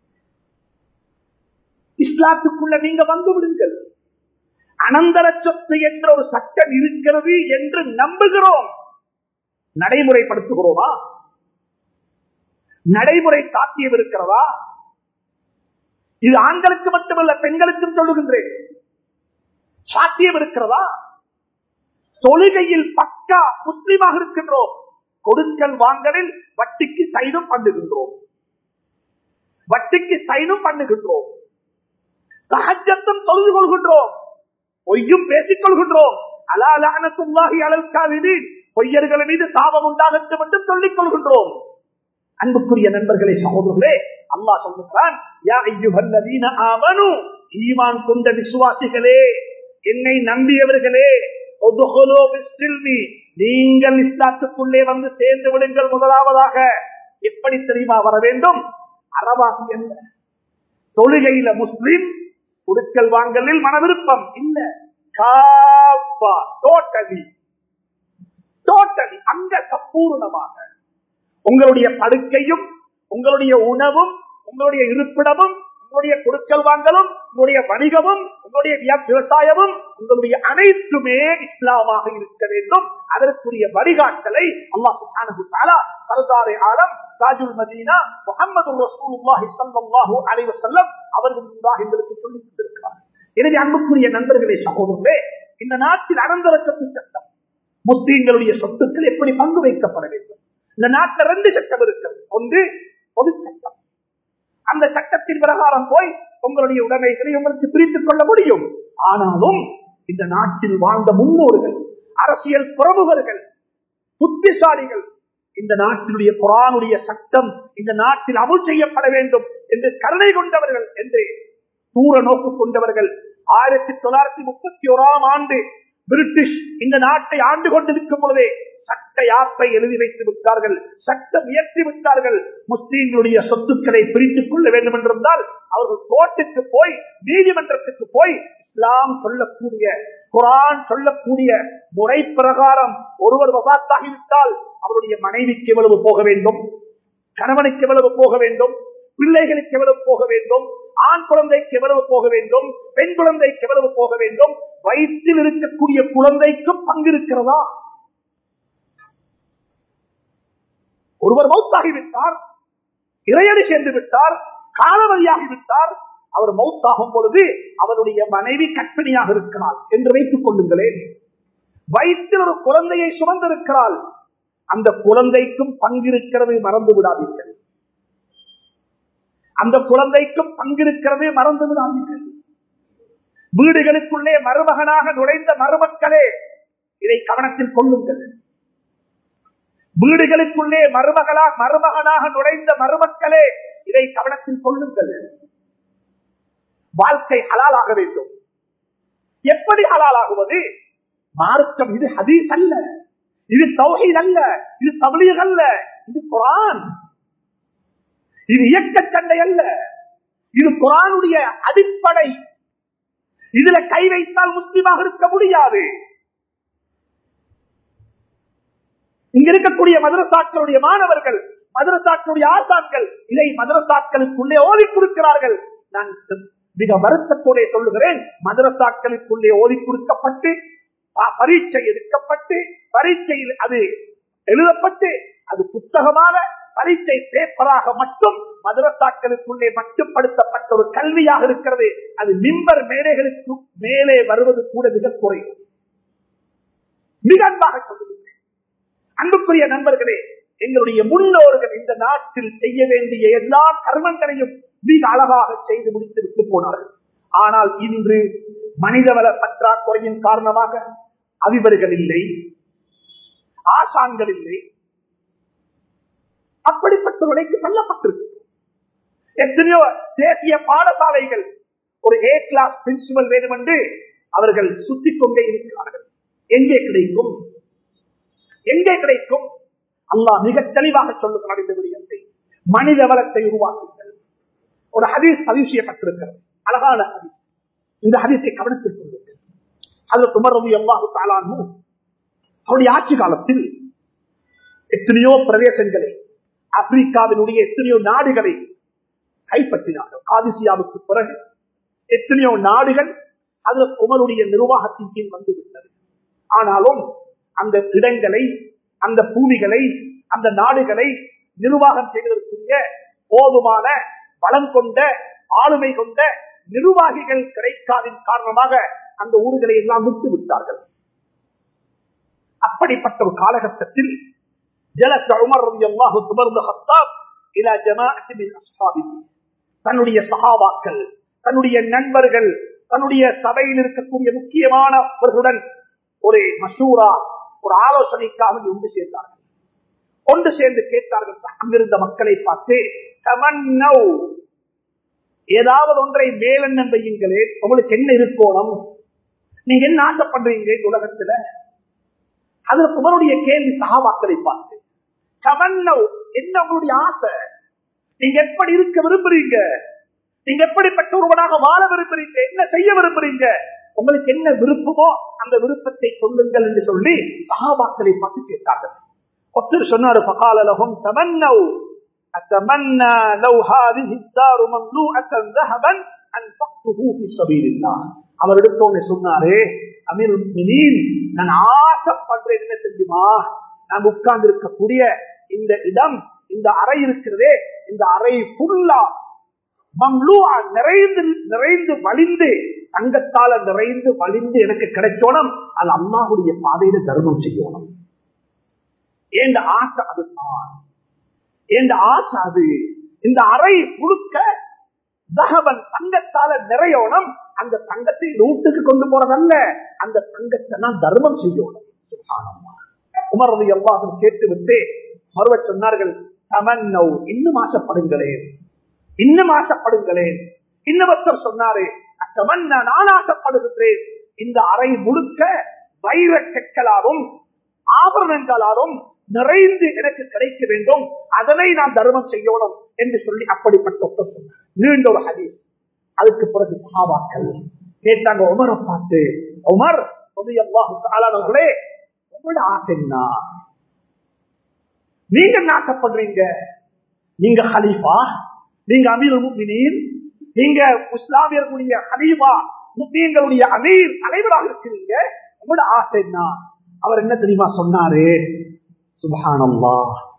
இஸ்லாத்துக்குள்ள நீங்க வந்து விடுங்கள் அனந்தர சொத்து என்ற ஒரு சட்டம் இருக்கிறது என்று நம்புகிறோம் நடைமுறைப்படுத்துகிறோமா நடைமுறை சாத்தியம் இருக்கிறதா இது ஆண்களுக்கு மட்டுமல்ல பெண்களுக்கும் சொல்லுகின்றேன் சாத்தியம் இருக்கிறதா தொழுகையில் பக்கா முஸ்லிமாக இருக்கின்றோம் கொடுக்கல் வாங்கலில் வட்டிக்கு சைனும் பண்ணுகின்றோம் வட்டிக்கு சைனும் பண்ணுகின்றோம் சகஜத்தும் தொழுது கொள்கின்றோம் பொய்யும் பேசிக் கொள்கின்றோம் அலாலானத்துள்ளாகி அலல்காவிதி பொய்யர்கள் மீது சாபம் உண்டாகட்டும் என்று சொல்லிக் கொள்கின்றோம் அன்புக்குரிய நண்பர்களே சகோதரர்களே அல்லாஹ் சொல்லுகிறான் யா ஐயுஹல்லதீன ஆமனு ஈமான் கொண்ட விசுவாசிகளே என்னை நம்பியவர்களே உதுகுலூ பிஸ்ஸில்மி. நீங்கள் இஸ்லாத்துக்குள்ளே வந்து சேர்ந்து விடுங்கள் முதலாவதாக எப்படி தெரியுமா வர வேண்டும் அறவாசி அல்ல தொழுகையில முஸ்லிம் குடுக்கல் வாங்கலில் மனவிருப்பம் இல்ல காப்பா டோட்டலி டோட்டலி அங்க சம்பூர்ணமாக உங்களுடைய படுக்கையும் உங்களுடைய உணவும் உங்களுடைய இருப்பிடமும் உங்களுடைய கொடுக்கல் வாங்கலும் உங்களுடைய வணிகமும் உங்களுடைய வியா- விவசாயமும் உங்களுடைய அனைத்துமே இஸ்லாமாக இருக்க வேண்டும் அதற்குரிய வழிகாட்டலை அல்லாஹ் சுப்ஹானஹு வ தஆலா சர்தாரே ஆலம் தாஜுல் மதீனா முஹம்மது ரசூலுல்லாஹி ஸல்லல்லாஹு அலைஹி வஸல்லம் அவர்கள் முன்பாக எங்களுக்கு சொல்லிக் கொண்டிருக்கிறார் எனவே அன்புக்குரிய நண்பர்களே சகோதரர்களே இந்த நாட்டில் அனந்தரக்கத்து சட்டம் முஸ்லீம்களுடைய சொத்துக்கள் எப்படி பங்கு வைக்கப்பட வேண்டும் இந்த நாட்டில் ரெண்டு சட்டம் இருக்கிறது ஒன்று பொது சட்டம் அந்த சட்டத்தின் பிரகாரம் போய் உங்களுடைய உடைமைகளை உங்களுக்கு பிரித்துக் கொள்ள முடியும் ஆனாலும் இந்த நாட்டில் வாழ்ந்த முன்னோர்கள் அரசியல் பிரமுகர்கள் புத்திசாலிகள் இந்த நாட்டினுடைய குரானுடைய சட்டம் இந்த நாட்டில் அமுல் செய்யப்பட வேண்டும் என்று கருணை கொண்டவர்கள் என்று தூர நோக்கு கொண்டவர்கள் ஆயிரத்தி தொள்ளாயிரத்தி முப்பத்தி ஓராம் ஆண்டு பிரிட்டிஷ் இந்த நாட்டை ஆண்டு கொண்டிருக்கும் பொழுதே சட்ட யாப்பை எழுதி வைத்து விட்டார்கள் சட்டம் இயற்றி விட்டார்கள் முஸ்லீம்களுடைய சொத்துக்களை பிரித்துக் கொள்ள வேண்டும் என்றிருந்தால் அவர்கள் கோர்ட்டுக்கு போய் நீதிமன்றத்துக்கு போய் இஸ்லாம் சொல்லக்கூடிய குரான் சொல்லக்கூடிய முறை பிரகாரம் ஒருவர் வபாத்தாகிவிட்டால் அவருடைய மனைவிக்கு எவ்வளவு போக வேண்டும் கணவனுக்கு எவ்வளவு போக வேண்டும் பிள்ளைகளுக்கு எவ்வளவு போக வேண்டும் ஆண் குழந்தைக்கு எவ்வளவு போக வேண்டும் பெண் குழந்தைக்கு எவ்வளவு போக வேண்டும் வயிற்றில் இருக்கக்கூடிய குழந்தைக்கும் பங்கு இருக்கிறதா ஒருவர் மௌத்தாகிவிட்டார் இறையடி சென்று விட்டார் காலவழியாகிவிட்டார் அவர் மௌத்தாகும் பொழுது அவருடைய மனைவி கற்பிணியாக இருக்கிறாள் என்று வைத்துக் கொள்ளுங்களேன் வயிற்றில் ஒரு குழந்தையை சுமந்திருக்கிறாள் அந்த குழந்தைக்கும் பங்கிருக்கிறது மறந்து விடாதீர்கள் அந்த குழந்தைக்கும் பங்கிருக்கிறது மறந்து விடாதீர்கள் வீடுகளுக்குள்ளே மருமகனாக நுழைந்த மருமக்களே இதை கவனத்தில் கொள்ளுங்கள் வீடுகளுக்குள்ளே மருமகளா மருமகனாக நுழைந்த மருமக்களே இதை கவனத்தில் கொள்ளுங்கள் வாழ்க்கை ஹலாலாக வேண்டும் எப்படி ஹலாலாகுவது மார்க்கம் இது ஹதீஸ் அல்ல இது தௌஹீத் அல்ல இது தபிலீக் அல்ல இது குரான் இது இயக்க சண்டை அல்ல இது குரானுடைய அடிப்படை இதுல கை வைத்தால் முஸ்லிமாக இருக்க முடியாது இங்க இருக்கக்கூடிய மதரசாக்களுடைய மாணவர்கள் மதரசாக்களுடைய ஆசான்கள் இதை மதரசாக்களுக்குள்ளே ஓதி கொடுக்கிறார்கள் நான் மிக வருத்தத்தோட சொல்லுகிறேன் மதரசாக்களுக்குள்ளே ஓதி கொடுக்கப்பட்டு ப- பரீட்சை எடுக்கப்பட்டு பரீட்சையில் அது எழுதப்பட்டு அது புத்தகமான பரீட்சை பேப்பராக மட்டும் மதரசாக்களுக்குள்ளே மட்டுப்படுத்தப்பட்ட ஒரு கல்வியாக இருக்கிறது அது மிம்பர் மேடைகளுக்கு மேலே வருவது கூட மிக குறைவு மிக அன்பாக சொல்லுகிறேன் அன்புக்குரிய நண்பர்களே எங்களுடைய முன்னோர்கள் இந்த நாட்டில் செய்ய வேண்டிய எல்லா கர்மங்களையும் மிக அழகாக செய்து முடித்து விட்டு போனார்கள் ஆனால் இன்று மனிதவள பற்றாக்குறையின் காரணமாக அதிபர்கள் இல்லை ஆசான்கள் இல்லை அப்படிப்பட்ட உடைக்கு தள்ளப்பட்டிருக்கு எத்தனையோ தேசிய பாடசாலைகள் ஒரு ஏ கிளாஸ் பிரின்சிபல் வேண்டும் என்று அவர்கள் சுத்திக் கொண்டே இருக்கிறார்கள் எங்கே கிடைக்கும் எங்கே கிடைக்கும் அல்லாஹ் மிக தெளிவாக சொல்லுகிறார் இந்த விடயத்தை மனித வளத்தை உருவாக்குங்கள் ஒரு ஹதீஸ் பதிவு செய்யப்பட்டிருக்கிறது அழகான ஹதீஸ் இந்த ஹதீஸை கவனத்தில் கொள்ளுங்கள் அதில் துமரவி அல்லாஹு தாலானு அவருடைய ஆட்சி காலத்தில் எத்தனையோ பிரதேசங்களை ஆப்பிரிக்காவினுடைய எத்தனையோ நாடுகளை கைப்பற்றினார்கள் காதிசியாவுக்கு பிறகு எத்தனையோ நாடுகள் அது உமருடைய நிர்வாகத்தின் கீழ் வந்துவிட்டது ஆனாலும் அந்த இடங்களை அந்த பூமிகளை அந்த நாடுகளை நிர்வாகம் செய்வதற்குரிய போதுமான பலம் கொண்ட ஆளுமை கொண்ட நிர்வாகிகள் கிடைக்காதின் காரணமாக அந்த ஊர்களை எல்லாம் விட்டு விட்டார்கள் அப்படிப்பட்ட ஒரு காலகட்டத்தில் ஜலத் உமர் ரலியல்லாஹு துமர்ந்து ஹத்தாப் இலா ஜமாஅத்தி மின் அஸ்ஹாபிஹி தன்னுடைய சஹாபாக்கள் தன்னுடைய நண்பர்கள் தன்னுடைய சபையில் இருக்கக்கூடிய முக்கியமானவர்களுடன் ஒரு மசூரா ஒரு ஆலோசனைக்காக ஒன்று சேர்ந்தார்கள் ஒன்று சேர்ந்து கேட்டார்கள் அங்கிருந்த மக்களை பார்த்து தமன்னவ் ஏதாவது ஒன்றை மேலெண்ணம் வையுங்களே உங்களுக்கு என்ன இருக்கோணும் நீங்க என்ன ஆசைப்படுறீங்க இந்த உலகத்துல அதுல குமருடைய கேள்வி சகாபாக்களை பார்த்து தமன்னவ் என்ன உங்களுடைய ஆசை நீங்க எப்படி இருக்க விரும்புறீங்க நீங்க எப்படிப்பட்ட ஒருவனாக வாழ விரும்புறீங்க என்ன செய்ய விரும்புறீங்க உங்களுக்கு என்ன விருப்பமோ அந்த விருப்பத்தை சொல்லுங்கள் என்று சொல்லி சகாபாக்களை பார்த்து கேட்டார்கள் ஒருத்தர் சொன்னாரு பகாலலகம் தமன்னவ் أتمنى لو هذه الدار مملوءة ذهبا أنفقته في سبيل الله அவர் எடுத்தோன்னு சொன்னாரு அமீர் முஃமினீன் நான் ஆசைப்படுறேன் என்ன தெரியுமா நான் உட்கார்ந்து இருக்கக்கூடிய இந்த இடம் இந்த அறை இருக்கிறதே இந்த அறை ஃபுல்லா மம்லூஆ நிறைந்து நிறைந்து வலிந்து தங்கத்தால நிறைந்து வலிந்து எனக்கு கிடைக்கணும் அது அல்லாஹுடைய பாதையில தர்மம் செய்யணும் என்ற ஆசை அதுதான் என்ற ஆசை அது இந்த அறை முழுக்க தகவன் தங்கத்தால நிறையணும் அந்த தங்கத்தை வீட்டுக்கு கொண்டு போறதல்ல அந்த தங்கத்தை நான் தர்மம் செய்யணும் சுப்ஹானல்லாஹ். உமர் ரவி அல்லாஹும் கேட்டு விட்டு மறுவ சொன்னார்கள் தமன்னவ் இன்னும் ஆசைப்படுங்களேன் இன்னும் ஆசைப்படுங்களேன் இன்னொருத்தர் சொன்னாரு தமன்ன நான் ஆசைப்படுகின்றேன் இந்த அறை முழுக்க வைர கற்களாலும் ஆபரணங்களாலும் நிறைந்து எனக்கு கிடைக்க வேண்டும் அதனை நான் தர்மம் செய்யணும் என்று சொல்லி அப்படிப்பட்ட ஒருத்தர் சொன்னார் நீண்ட ஒரு ஹதீஸ் அதுக்கு பிறகு சஹாபாக்கள் கேட்டாங்க உமரை பார்த்து உமர் ரலியல்லாஹு தஆலா அவர்களே உங்களோட ஆசை என்ன நீங்க என்ன ஆசைப்படுறீங்க நீங்க ஹலீஃபா நீங்க அமீர் முக்மினீன் நீங்க இஸ்லாமியர்களுடைய ஹலீஃபா முஸ்லீம்களுடைய அமீர் தலைவராக இருக்கிறீங்க உங்களோட ஆசை என்ன அவர் என்ன தெரியுமா சொன்னாரு சுபஹானல்லா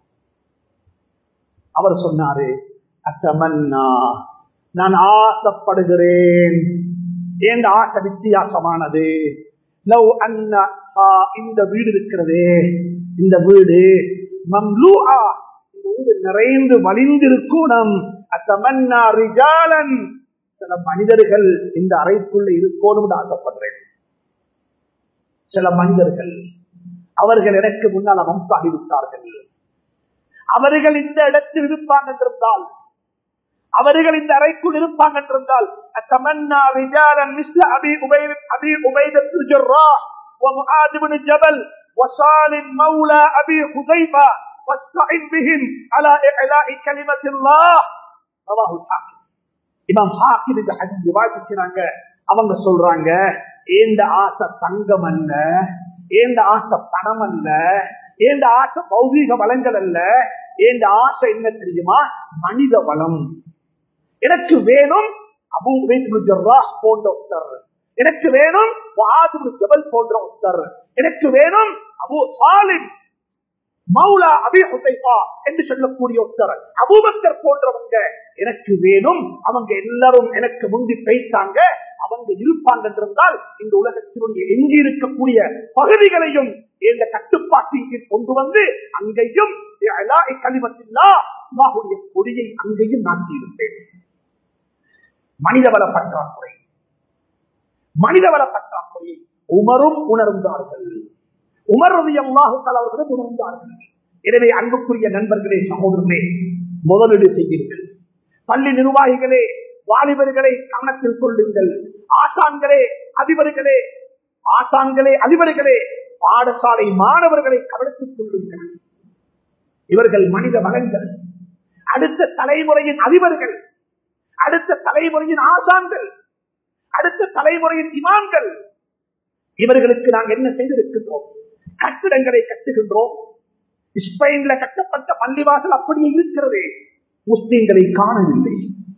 அவர் சொன்னாரு அத்தமன்னா நான் ஆசைப்படுகிறேன் என் ஆசை வித்தியாசமானது லவ் அன்ன இந்த வீடு இருக்கிறதே இந்த வீடு மம்லூஆ இந்த வீடு நிறைந்து வலிந்திருக்கணும் அத்தமன்னா ரிஜாலன் சில மனிதர்கள் இந்த அறைக்குள்ள இருக்கணும் ஆசைப்படுறேன் சில மனிதர்கள் அவர்கள் எனக்கு முன்னால் அமர்த்தாகிவிட்டார்கள் அவர்கள் இந்த இடத்தில் இருப்பாங்க என்றிருந்தால் அவர்கள் இந்த அறைக்குள் இருப்பாங்க என்றிருந்தால் அத்தமன்னா ரிஜாலன் மிஸ்ல அபி உபைத் அபி உபைதத் الجراح ومعاذ بن جبل وصالح مولى ابي حذيفه واستعن بهم على اعلاء كلمه الله رواه الحاكم இமாம் ஹாக்கிம் இந்த ஹதீஸ் விவாதிக்கிறாங்க அவங்க சொல்றாங்க ஏந்த ஆசை தங்கம் அல்ல ஏந்த ஆசை பணம் அல்ல ஏந்த ஆசை பௌதீக வளங்கள் அல்ல ஏந்த ஆசை என்ன தெரியுமா மனித வளம் எனக்கு வேணும் அபு ஜர்ராஹ் போன்ற ஒருத்தர் எனக்கு வேணும் வாது ஜபல் போன்ற ஒருத்தர் எனக்கு வேணும் அபு சாலிம் மௌலா அபி ஹுசைஃபா என்று சொல்லக்கூடிய ஒருத்தர் அபூபக்கர் போன்றவங்க எனக்கு வேணும் அவங்க எல்லாரும் எனக்கு முந்தி பேசாங்க அவங்க இருப்பாங்க என்றிருந்தால் இந்த உலகத்தினுடைய எஞ்சி இருக்கக்கூடிய பகுதிகளையும் இந்த கட்டுப்பாட்டின் கீழ் கொண்டு வந்து அங்கேயும் கலிமத்தில்லா அல்லாஹுடைய கொடியை அங்கேயும் நாட்டி இருப்பேன் மனிதவள பற்றாக்குறை மனிதவள பற்றாக்குறையை உமரும் உணர்ந்தார்கள் உமர்றது அல்லாஹு அவர்களும் உணர்ந்தார்கள் எனவே அன்புக்குரிய நண்பர்களே சகோதரர்களே முதலீடு செய்யுங்கள் பள்ளி நிர்வாகிகளே வாலிபர்களை கவனத்தில் கொள்ளுங்கள் ஆசான்களே அதிபர்களே ஆசான்களே அதிபர்களே பாடசாலை மாணவர்களை கவனத்தில் கொள்ளுங்கள் இவர்கள் மனித வளங்கள் அடுத்த தலைமுறையின் அதிபர்கள் அடுத்த தலைமுறையின் ஆசான்கள் அடுத்த தலைமுறையின் இமான்கள் இவர்களுக்கு நாங்கள் என்ன செய்திருக்கின்றோம் கட்டிடங்களை கட்டுகின்றோம் ஸ்பெயின்ல கட்டப்பட்ட பள்ளிவாசல் அப்படியே இருக்கிறது முஸ்லீம்களை காணவில்லை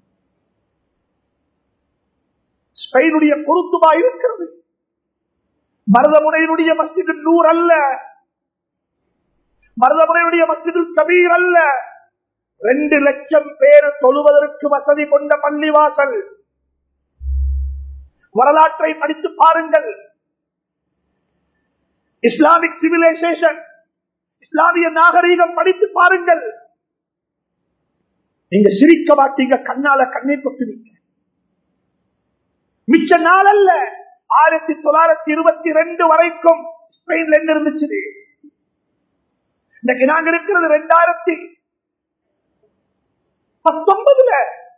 ஸ்பெயினுடைய பொருத்துவா இருக்கிறது மருதமுனையினுடைய மஸ்ஜிது நூர் அல்ல மருதமுனையுடைய மஸ்ஜிது கபீர் அல்ல ரெண்டு லட்சம் பேர் தொழுவதற்கு வசதி கொண்ட பள்ளிவாசல் வரலாற்றை படித்து பாருங்கள் இஸ்லாமிக் சிவிலைசேஷன் இஸ்லாமிய நாகரீகம் படித்து பாருங்கள் நீங்க சிரிக்க மாட்டீங்க கண்ணால கண்ணீர் கொட்டுவீங்க மிச்ச நாள் அல்ல ஆயிரத்தி தொள்ளாயிரத்தி இருபத்தி ரெண்டு வரைக்கும் ஸ்பெயின்ல என்ன இருந்துச்சு இன்னைக்கு நாங்க இருக்கிறது ரெண்டாயிரத்தி பத்தொன்பதுல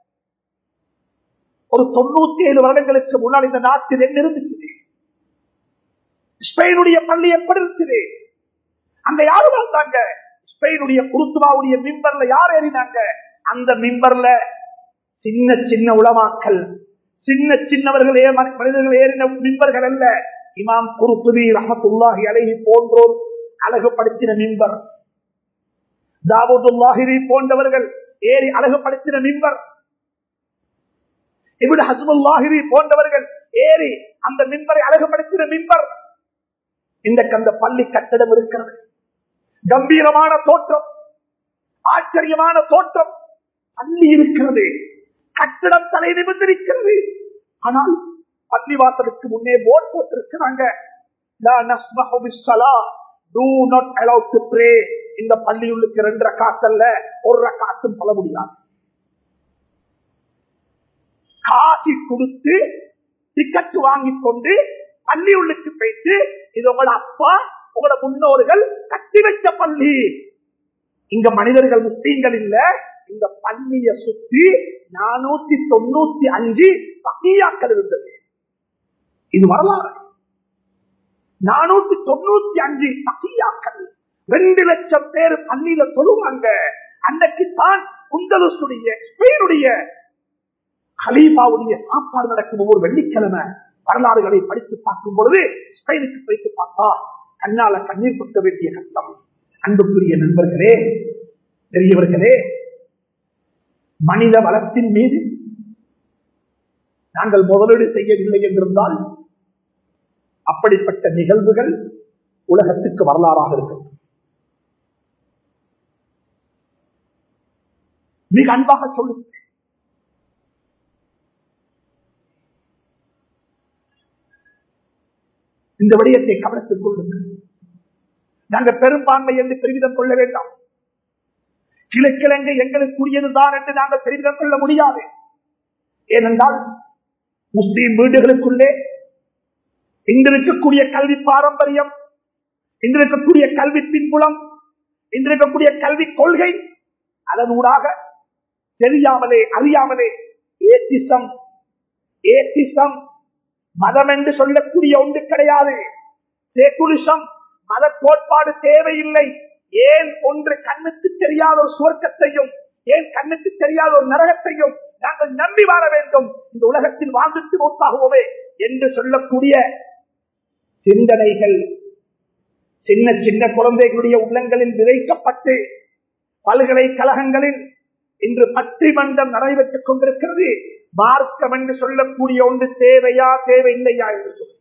ஒரு தொண்ணூத்தி ஏழு வருடங்களுக்கு முன்னால் இந்த நாட்டில் என்ன இருந்துச்சு ஸ்பெயினுடைய பள்ளி எப்படி இருந்துச்சு அங்க யாரு வாழ்ந்தாங்க ஸ்பெயினுடைய குருத்துவாவுடைய மிம்பர்ல யார் ஏறினாங்க அந்த மிம்பர்ல சின்ன சின்ன உளமாக்கல் சின்ன சின்னவர்கள் ஏ- மனிதர்கள் ஏறின மிம்பர்கள் அல்ல இமாம் குருத்துவி ரஹமத்துல்லாஹி அலைஹி போன்றோர் அழகுபடுத்தின மிம்பர் தாவூதுல்லாஹிரி போன்றவர்கள் ஏறி அழகுபடுத்தின மிம்பர் இவரு ஹசமுல்லாஹிரி போன்றவர்கள் ஏறி அந்த மின்பரை அழகுபடுத்தின மின்பர் இன்றைக்கு அந்த பள்ளி கட்டடம் இருக்கிறது கம்பீரமான தோற்றம் ஆச்சரியமான தோற்றம் பள்ளி இருக்கிறது கட்டடம் தலை நிமிர்ந்திருக்கிறது ஆனால் பள்ளிவாசலுக்கு முன்னே போர்ட் போட்டிருக்கிறாங்க "லா நஸ்மஹு பிஸ்ஸலா." Do not allow to pray. இந்த பள்ளியுள்ளுக்கு ரெண்டு ரக்காத்தல்ல ஒரு ரக்காத்தும் சொல்ல முடியாது காசி கொடுத்து டிக்கெட் வாங்கி கொண்டு பள்ளி உள்ளுக்கு போயிட்டு இது உங்களோட அப்பா உங்களோட முன்னோர்கள் கட்டி வச்ச பள்ளி இங்க மனிதர்கள் முஸ்லீம்கள் இல்ல இந்த பள்ளிய சுத்தி நானூத்தி தொண்ணூத்தி அஞ்சு பக்கியாக்கள் இருந்தது இது வரலாறு நானூத்தி தொண்ணூத்தி அஞ்சு பக்கியாக்கள் ரெண்டு லட்சம் பேர் பள்ளியில தொழுவாங்க அன்னைக்கு தான் குந்தலுடைய ஸ்பெயினுடைய ஹலீஃபாவுடைய சாப்பாடு நடக்கும் ஒவ்வொரு வெள்ளிக்கிழமை வரலாறுகளை படித்து பார்க்கும் பொழுது ஸ்பெயினுக்கு போயிட்டு பார்த்தா கண்ணால கண்ணீர் கொட்ட வேண்டிய கட்டம் அன்புக்குரிய நண்பர்களே பெரியவர்களே மனித வளத்தின் மீது நாங்கள் முதலீடு செய்யவில்லை என்றிருந்தால் அப்படிப்பட்ட நிகழ்வுகள் உலகத்துக்கு வரலாறாக இருக்கும் மிக அன்பாக சொல்லுங்கள் இந்த விடயத்தை கவனத்தில் கொள்ளுங்கள் நாங்கள் பெரும்பான்மை என்று பெருமிதம் கொள்ள வேண்டாம் கிழக்கிழங்கு எங்களுக்குரியதுதான் என்று நாங்கள் பெருமிதம் கொள்ள முடியாது ஏனென்றால் முஸ்லீம் வீடுகளுக்குள்ளே இன்று இருக்கக்கூடிய கல்வி பாரம்பரியம் இன்று இருக்கக்கூடிய கல்வி பின்புலம் இன்று இருக்கக்கூடிய கல்வி கொள்கை அதனூடாக தெரியாமலே அறியாமலே ஏத்திசம் ஏத்திசம் மதம் என்று சொல்லக்கூடிய ஒன்று கிடையாது சேக்குலிசம் மத கோட்பாடு தேவையில்லை ஏன் ஒன்று கண்ணுக்கு தெரியாத ஒரு சுவர்க்கத்தையும் ஏன் கண்ணுக்கு தெரியாத ஒரு நரகத்தையும் நாங்கள் நம்பி வாழ வேண்டும் இந்த உலகத்தில் வாழ்ந்துட்டு மூத்தாகுவோமே என்று சொல்லக்கூடிய சிந்தனைகள் சின்ன சின்ன குழந்தைகளுடைய உள்ளங்களில் விதைக்கப்பட்டு பல்கலைக்கழகங்களில் இன்று பட்டிமன்றம் நடைபெற்றுக் கொண்டிருக்கிறது மார்க்கம் என்று சொல்லக்கூடிய ஒன்று தேவையா தேவையில்லையா என்று சொல்லி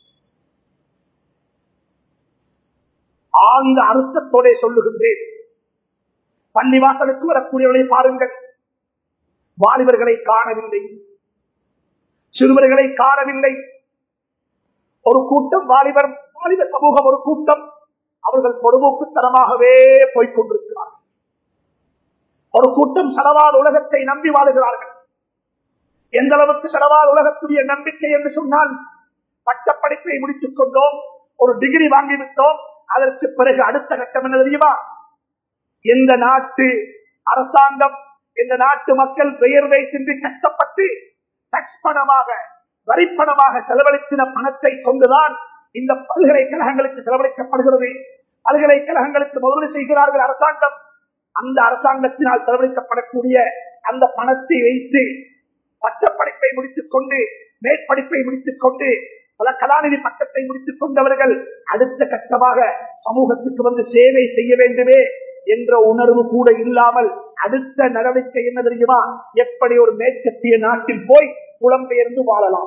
ஆழ்ந்த அர்த்தத்தோட சொல்லுகின்றேன் பள்ளிவாசலுக்கு வரக்கூடியவர்களை பாருங்கள் வாலிபர்களை காணவில்லை சிறுவர்களை காணவில்லை ஒரு கூட்டம் வாலிபர் வாலிப சமூகம் ஒரு கூட்டம் அவர்கள் பொதுபோக்குத்தனமாகவே போய்கொண்டிருக்கிறார்கள் ஒரு கூட்டம் சடவாத உலகத்தை நம்பி வாழுகிறார்கள் எந்த அளவுக்கு சடவாத உலகத்துடைய நம்பிக்கை என்று சொன்னால் பட்டப்படிப்பை முடித்துக் கொண்டோம் ஒரு டிகிரி வாங்கிவிட்டோம் அதற்கு பிறகு அடுத்த கட்டம் என்ன தெரியுமா எந்த நாட்டு அரசாங்கம் இந்த நாட்டு மக்கள் பெயர்வை சிந்தி கஷ்டப்பட்டு டக்ஸ் பணமாக வரிப்பணமாக செலவழித்தின பணத்தை கொண்டுதான் இந்த பல்கலைக்கழகங்களுக்கு செலவழிக்கப்படுகிறது பல்கலைக்கழகங்களுக்கு முதலீடு செய்கிறார்கள் அரசாங்கம் அந்த அரசாங்கத்தினால் செலவழிக்கப்படக்கூடிய அந்த பணத்தை வைத்து பட்டப்படிப்பை முடித்துக் கொண்டு மேற்படிப்பை முடித்துக் கொண்டு பல கலாநிதி பட்டத்தை முடித்துக் கொண்டவர்கள் அடுத்த கட்டமாக சமூகத்துக்கு வந்து சேவை செய்ய வேண்டுமே என்ற உணர்வு கூட இல்லாமல் அடுத்த நடவடிக்கை என்ன தெரியுமா எப்படி ஒரு மேற்கத்திய நாட்டில் போய் புலம்பெயர்ந்து வாழலாம்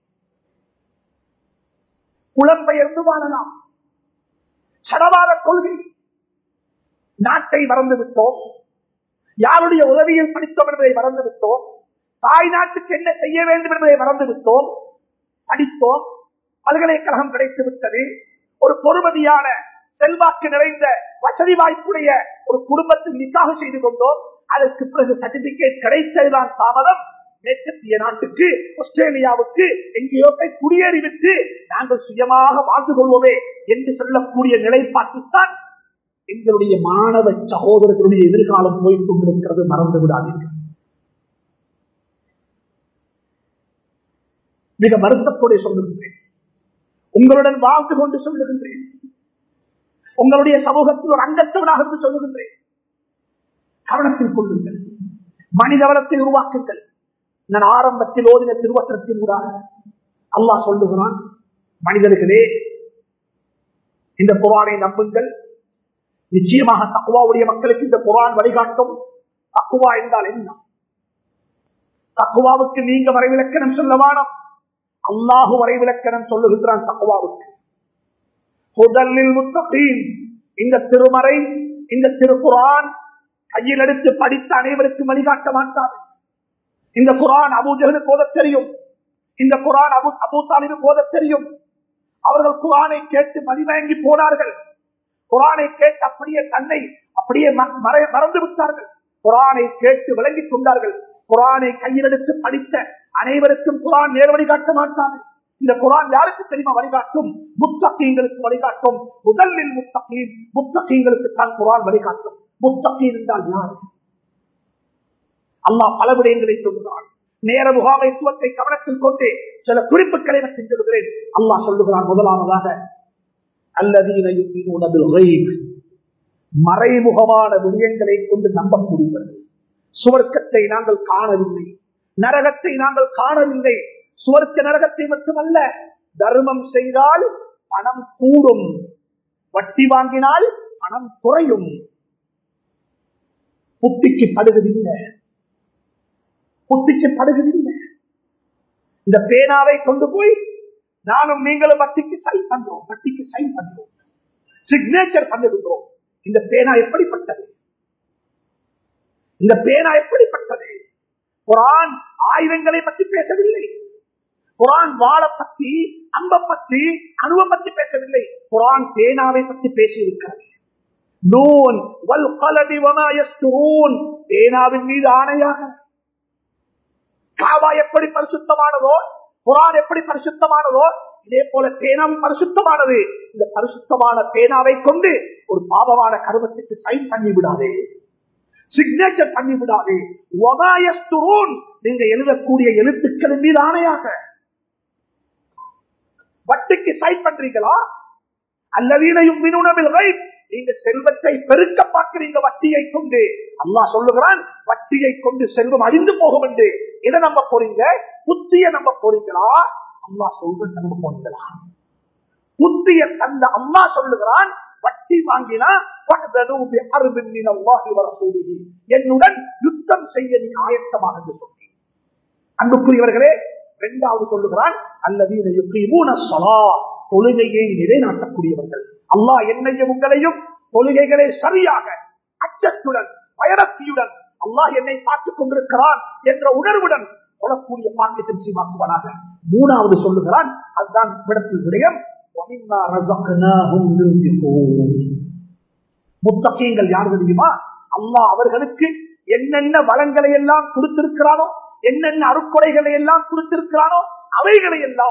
புலம்பெயர்ந்து வாழலாம் சடவார கொள்கை நாட்டை மறந்து விட்டோம் யாருடைய உதவியில் படித்தோம் என்பதை மறந்து விட்டோம் தாய் நாட்டுக்கு என்ன செய்ய வேண்டும் என்பதை மறந்து விட்டோம் படித்தோம் பல்கலைக்கழகம் கிடைத்து விட்டது ஒரு பொறுமதியான செல்வாக்கு நிறைந்த வசதி வாய்ப்புடைய ஒரு குடும்பத்தில் நிக்காக செய்து கொண்டோம் அதற்கு பிறகு சர்டிபிகேட் கிடைத்ததுதான் தாமதம் மேற்கத்திய நாட்டுக்கு ஆஸ்திரேலியாவுக்கு எங்கேயோ போய் குடியேறிவிட்டு நாங்கள் சுயமாக வாழ்ந்து கொள்வோமே என்று சொல்லக்கூடிய நிலைப்பாட்டில்தான் எங்களுடைய மாணவ சகோதரர்களுடைய எதிர்காலம் போய்க் கொண்டிருக்கிறது மறந்து விடாதீர்கள் மிக வருத்தத்தோட சொல்லுகின்றேன் உங்களுடன் வாழ்ந்து கொண்டு சொல்லுகின்றேன் உங்களுடைய சமூகத்தில் ஒரு அங்கத்தவனாக இருந்து சொல்லுகின்றேன் கவனத்தில் கொள்ளுங்கள் மனிதவளத்தை உருவாக்குங்கள் நான் ஆரம்பத்தில் ஓதின திருவசனத்தின் ஊடாக அல்லாஹ் சொல்லுகிறான் மனிதர்களே இந்த குரானை நம்புங்கள் நிச்சயமாக தக்குவாவுடைய மக்களுக்கு இந்த குரான் வழிகாட்டும் தக்குவா என்றால் என்ன தக்குவாவுக்கு நீங்க வரைவிலக்கணம் சொல்ல வேணும் அல்லாஹு வரைவிலக்கணம் சொல்லுகின்றான் தக்குவாவுக்கு முதலில் முத்தகீன் இந்த திருமறை இந்த திருக்குரான் கையில் எடுத்து படித்த அனைவருக்கும் வழிகாட்ட மாட்டார் இந்த குரான் அபூஜகனுக்கு ஓத தெரியும் இந்த குரான் அபு அபூ தாலிபுக்கு ஓத தெரியும் அவர்கள் குரானை கேட்டு மதிமயங்கி போனார்கள் குரானை கேட்டு அப்படியே தன்னை அப்படியே ம- மற- மறந்து விட்டார்கள் குரானை கேட்டு விளங்கிக் கொண்டார்கள் குரானை கையில் எடுத்து படித்த அனைவருக்கும் குரான் நேர் வழிகாட்ட மாட்டார்கள் இந்த குரான் யாருக்கு தெரியுமா வழிகாட்டும் முத்தகீங்களுக்கு வழிகாட்டும் முதலில் முத்தகீன் முத்தகீங்களுக்கு தான் குரான் வழிகாட்டும் முத்தகீன் என்றால் யார் அல்லாஹ் பல விடயங்களை சொல்கிறான் நேர முகாமைத்துவத்தை கவனத்தில் கொண்டு சில குறிப்புகளை நான் செஞ்சிருக்கிறேன் அல்லாஹ் சொல்லுகிறான் முதலாவதாக அல்லதீன யுமினூன பில் கைப். மறைமுகமான விடயங்களை கொண்டு நம்பக்கூடியவர்கள் சுவர்க்கத்தை நாங்கள் காணவில்லை நரகத்தை நாங்கள் காணவில்லை சுவர்க்க நரகத்தை மட்டுமல்ல தர்மம் செய்தால் பணம் கூடும் வட்டி வாங்கினால் பணம் குறையும் புத்திக்கு படுவதில்லை புத்திக்கு படுவதில்லை இந்த பேனாவை கொண்டு போய் நானும் நீங்களும் வட்டிக்கு சைன் பண்றோம் வட்டிக்கு சைன் பண்றோம் சிக்னேச்சர் பண்ணுகின்றோம் இந்த பேனா எப்படிப்பட்டது இந்த பேனா எப்படிப்பட்டது குரான் ஆயுதங்களை பற்றி பேசவில்லை குரான் வாழ பற்றி அம்ப பற்றி அணுவ பற்றி பேசவில்லை குரான் பேனாவை பற்றி பேசியிருக்கிறது நூன் வல் கலதி வமா யஸ்துரூன் பேனாவின் மீது ஆணையாக காவா எப்படி பரிசுத்தமானதோ குரான் எப்படி பரிசுத்தமானதோ இதே போல பேனாவும் பரிசுத்தமானது இந்த பரிசுத்தமான பேனாவை கொண்டு ஒரு பாவமான கருமத்துக்கு சைன் பண்ணி விடாதே சிக்னேச்சர் பண்ணி விடாதே ஒமாயஸ்துரூன் நீங்க எழுதக்கூடிய எழுத்துக்களின் மீது ஆணையாக வட்டிக்கு சைன் பண்றீங்களா அல்லவீனையும் மினுணவில் நீங்க செல்வத்தை பெருக்க பார்க்கிறீங்க வட்டியை கொண்டு அல்லாஹ் சொல்லுகிறான் வட்டியை கொண்டு செல்வம் அழிந்து போகும் என்று எதை நம்ப போறீங்க புத்திய நம்ப போறீங்களா அம்மா சொல்றது நம்ப போறீங்களா புத்திய தந்த அம்மா சொல்லுகிறான் வட்டி வாங்கினா فَأْذَنُوا بِحَرْبٍ مِّنَ اللَّهِ وَرَسُولِهِ. என்னுடன் யுத்தம் செய்ய நீ ஆயத்தமாக என்று சொன்னேன் அன்புக்குரியவர்களே இரண்டாவது சொல்லுகிறான் அல்லதீன யுகீமூன ஸலாத். தொழுகையை நிலைநாட்டக்கூடியவர்கள் அல்லாஹ் என்னையும் உங்களையும் தொழுகைகளை சரியாக அச்சத்துடன் பயரக்தியுடன் அல்லாஹ் என்னை பார்த்துக் கொண்டிருக்கிறான் என்ற உணர்வுடன் தொழக்கூடிய பாக்கியத்தை சீமாக்குவனாக மூணாவது சொல்லுகிறான் அதுதான் விடத்தில் விடயம் وَمِمَّا رَزَقْنَاهُمْ يُنْفِقُونَ. முத்தகீங்கள் யார் தெரியுமா அல்லாஹ் அவர்களுக்கு என்னென்ன வளங்களை எல்லாம் கொடுத்திருக்கிறானோ என்னென்ன அருக்கொடைகளை எல்லாம் கொடுத்திருக்கிறானோ அவைகளை எல்லாம்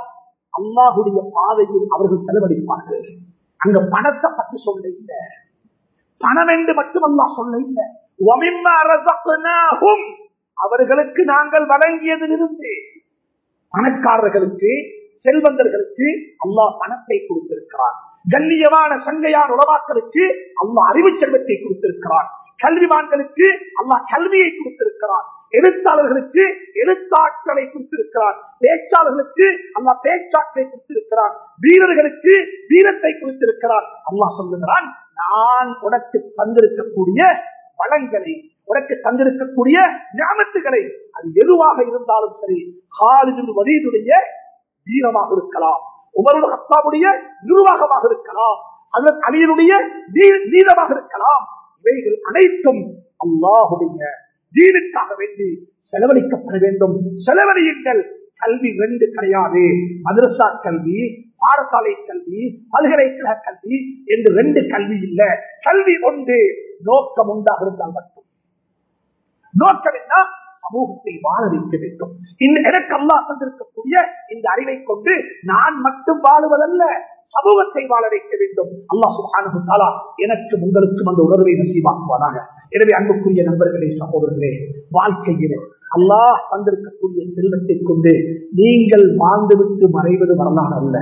அல்லாஹுடைய பாதையில் அவர்கள் செலவழிப்பார்கள் அங்க பணத்தை பற்றி சொல்ல இல்லை பணம் என்று மட்டுமல்லா சொல்ல இல்லை وَمِمَّا رَزَقْنَاهُمْ அவர்களுக்கு நாங்கள் வழங்கியதிலிருந்து பணக்காரர்களுக்கு செல்வந்தர்களுக்கு அல்லாஹ் பணத்தை கொடுத்திருக்கிறார் கண்ணியமான சங்கையான உலமாக்களுக்கு அல்லாஹ் அறிவு செல்வத்தை கொடுத்திருக்கிறார் கல்விமான்களுக்கு அல்லாஹ் கல்வியை கொடுத்திருக்கிறார் எழுத்தாளர்களுக்கு எழுத்தாற்றலை கொடுத்திருக்கிறார் பேச்சாளர்களுக்கு அல்லாஹ் பேச்சாற்றலை கொடுத்திருக்கிறார் வீரர்களுக்கு வீரத்தை கொடுத்திருக்கிறார் அல்லாஹ் சொல்லுகிறான் நான் உனக்கு தந்திருக்கக்கூடிய வளங்களை உனக்கு தந்திருக்கக்கூடிய ஞாபகத்துகளை அது எதுவாக இருந்தாலும் சரி ஹாலிதின் வலீதுடைய வீரமாக இருக்கலாம் உமருடைய ஹத்தாவுடைய நிர்வாகமாக இருக்கலாம் அல்லது அலியனுடைய நீதமாக இருக்கலாம் இவைகள் அனைத்தும் அல்லாஹுடைய தீனுக்காக வேண்டி செலவழிக்கப்பட வேண்டும் செலவழியுங்கள் கல்வி ரெண்டு கிடையாது மதரசா கல்வி பாடசாலை கல்வி பல்கலைக்கழக கல்வி என்று ரெண்டு கல்வி இல்ல கல்வி ஒன்று நோக்கம் உண்டாக இருந்தால் மட்டும் நோக்கம் என்ன சமூகத்தை வாழ வைக்க வேண்டும் இந்த எனக்கு அல்லா தந்திருக்கக்கூடிய இந்த அறிவை கொண்டு நான் மட்டும் வாழுவதல்ல சமூகத்தை வாழ வைக்க வேண்டும் அல்லாஹ் சுப்ஹானஹு தஆலா எனக்கு உங்களுக்கும் அந்த உணர்வை நசீவாக்குவானாக எனவே அன்புக்குரிய நண்பர்களே சகோதரர்களே வாழ்க்கையிலே அல்லாஹ் தந்திருக்கக்கூடிய செல்வத்தை கொண்டு நீங்கள் வாழ்ந்துவிட்டு மறைவது வரலாறு அல்ல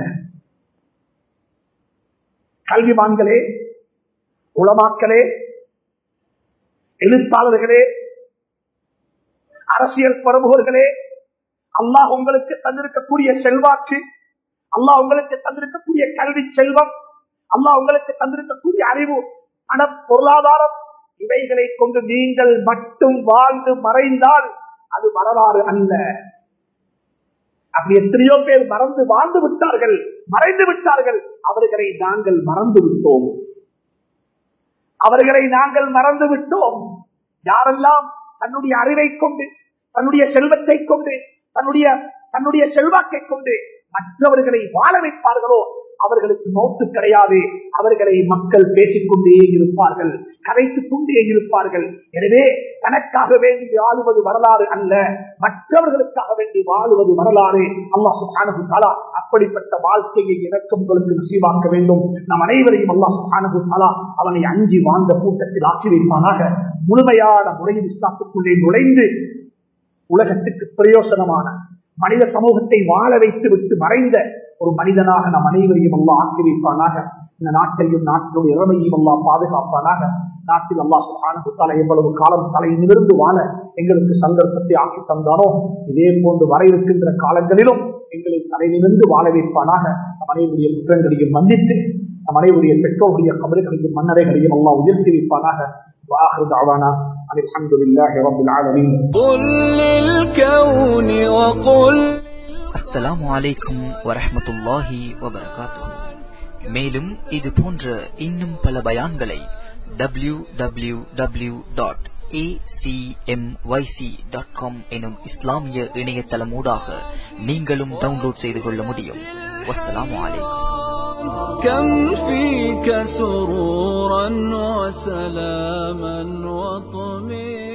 கல்விமான்களே உளமாக்களே எழுத்தாளர்களே அரசியல் பிரமுகர்களே அல்லாஹ் உங்களுக்கு தந்திருக்கக்கூடிய செல்வாக்கு அல்லாஹ் உங்களுக்கு தந்திருக்கக்கூடிய கல்வி செல்வம் அல்லாஹ் உங்களுக்கு தந்திருக்கக்கூடிய அறிவு பண பொருளாதாரம் இவைகளை கொண்டு நீங்கள் மட்டும் வாழ்ந்து மறைந்தால் அது வரலாறு அல்ல அப்படி எத்தனையோ பேர் மறந்து வாழ்ந்து விட்டார்கள் மறைந்து விட்டார்கள் அவர்களை நாங்கள் மறந்து விட்டோம் அவர்களை நாங்கள் மறந்து விட்டோம் யாரெல்லாம் தன்னுடைய அறிவை கொண்டு தன்னுடைய செல்வத்தை கொண்டு தன்னுடைய தன்னுடைய செல்வாக்கை கொண்டு மற்றவர்களை வாழ வைப்பார்களோ அவர்களுக்கு மௌத்து கிடையாது அவர்களை மக்கள் பேசிக்கொண்டே இருப்பார்கள் கரைத்துக் கொண்டே இருப்பார்கள் எனவே தனக்காக வேண்டி வாழுவது வரலாறு அல்ல மற்றவர்களுக்காக வேண்டி வாழுவது வரலாறு அல்லாஹ் சுப்ஹானஹு தஆலா அப்படிப்பட்ட வாழ்க்கையை எனக்கு உங்களுக்கு நசீவாக்க வேண்டும் நம் அனைவரையும் அல்லாஹ் சுப்ஹானஹு தஆலா அவனை அஞ்சி வாழ்ந்த கூட்டத்தில் ஆக்கி வைப்பானாக முழுமையான முறையில் இஸ்லாத்துக்குள்ளே நுழைந்து உலகத்துக்கு பிரயோசனமான மனித சமூகத்தை வாழ வைத்து விட்டு மறைந்த ஒரு மனிதனாக நம் அனைவரையும் அல்லா ஆக்கி வைப்பானாக இந்த நாட்டையும் நாட்டினுடைய இறமையும் அல்லா பாதுகாப்பானாக நாட்டில் அல்லா சுகான எவ்வளவு காலம் தலை நிமிர்ந்து வாழ எங்களுக்கு சந்தர்ப்பத்தை ஆக்கி தந்தானோ இதே போன்று வர இருக்கின்ற காலங்களிலும் எங்களை தலை நிமிர்ந்து வாழ வைப்பானாக நம் அனைவருடைய குற்றங்களையும் மன்னித்து நம் அனைவருடைய பெற்றோருடைய கபறுகளையும் மன்னரைகளையும் அல்லா உயர்த்தி வைப்பானாக واخر دعوانا ان الحمد لله رب العالمين قل للكون وقل அஸ்ஸலாமு அலைக்கும் வரஹ்மத்துல்லாஹி வபரகாத்துஹு மேலும் இது போன்ற இன்னும் பல பயான்களை W W W dot dot com எனும் இஸ்லாமிய இணையதளமூடாக நீங்களும் டவுன்லோட் செய்து கொள்ள முடியும் வஸ்ஸலாமு அலைக்கும் كم فيك سرورا وسلاما وطمئنا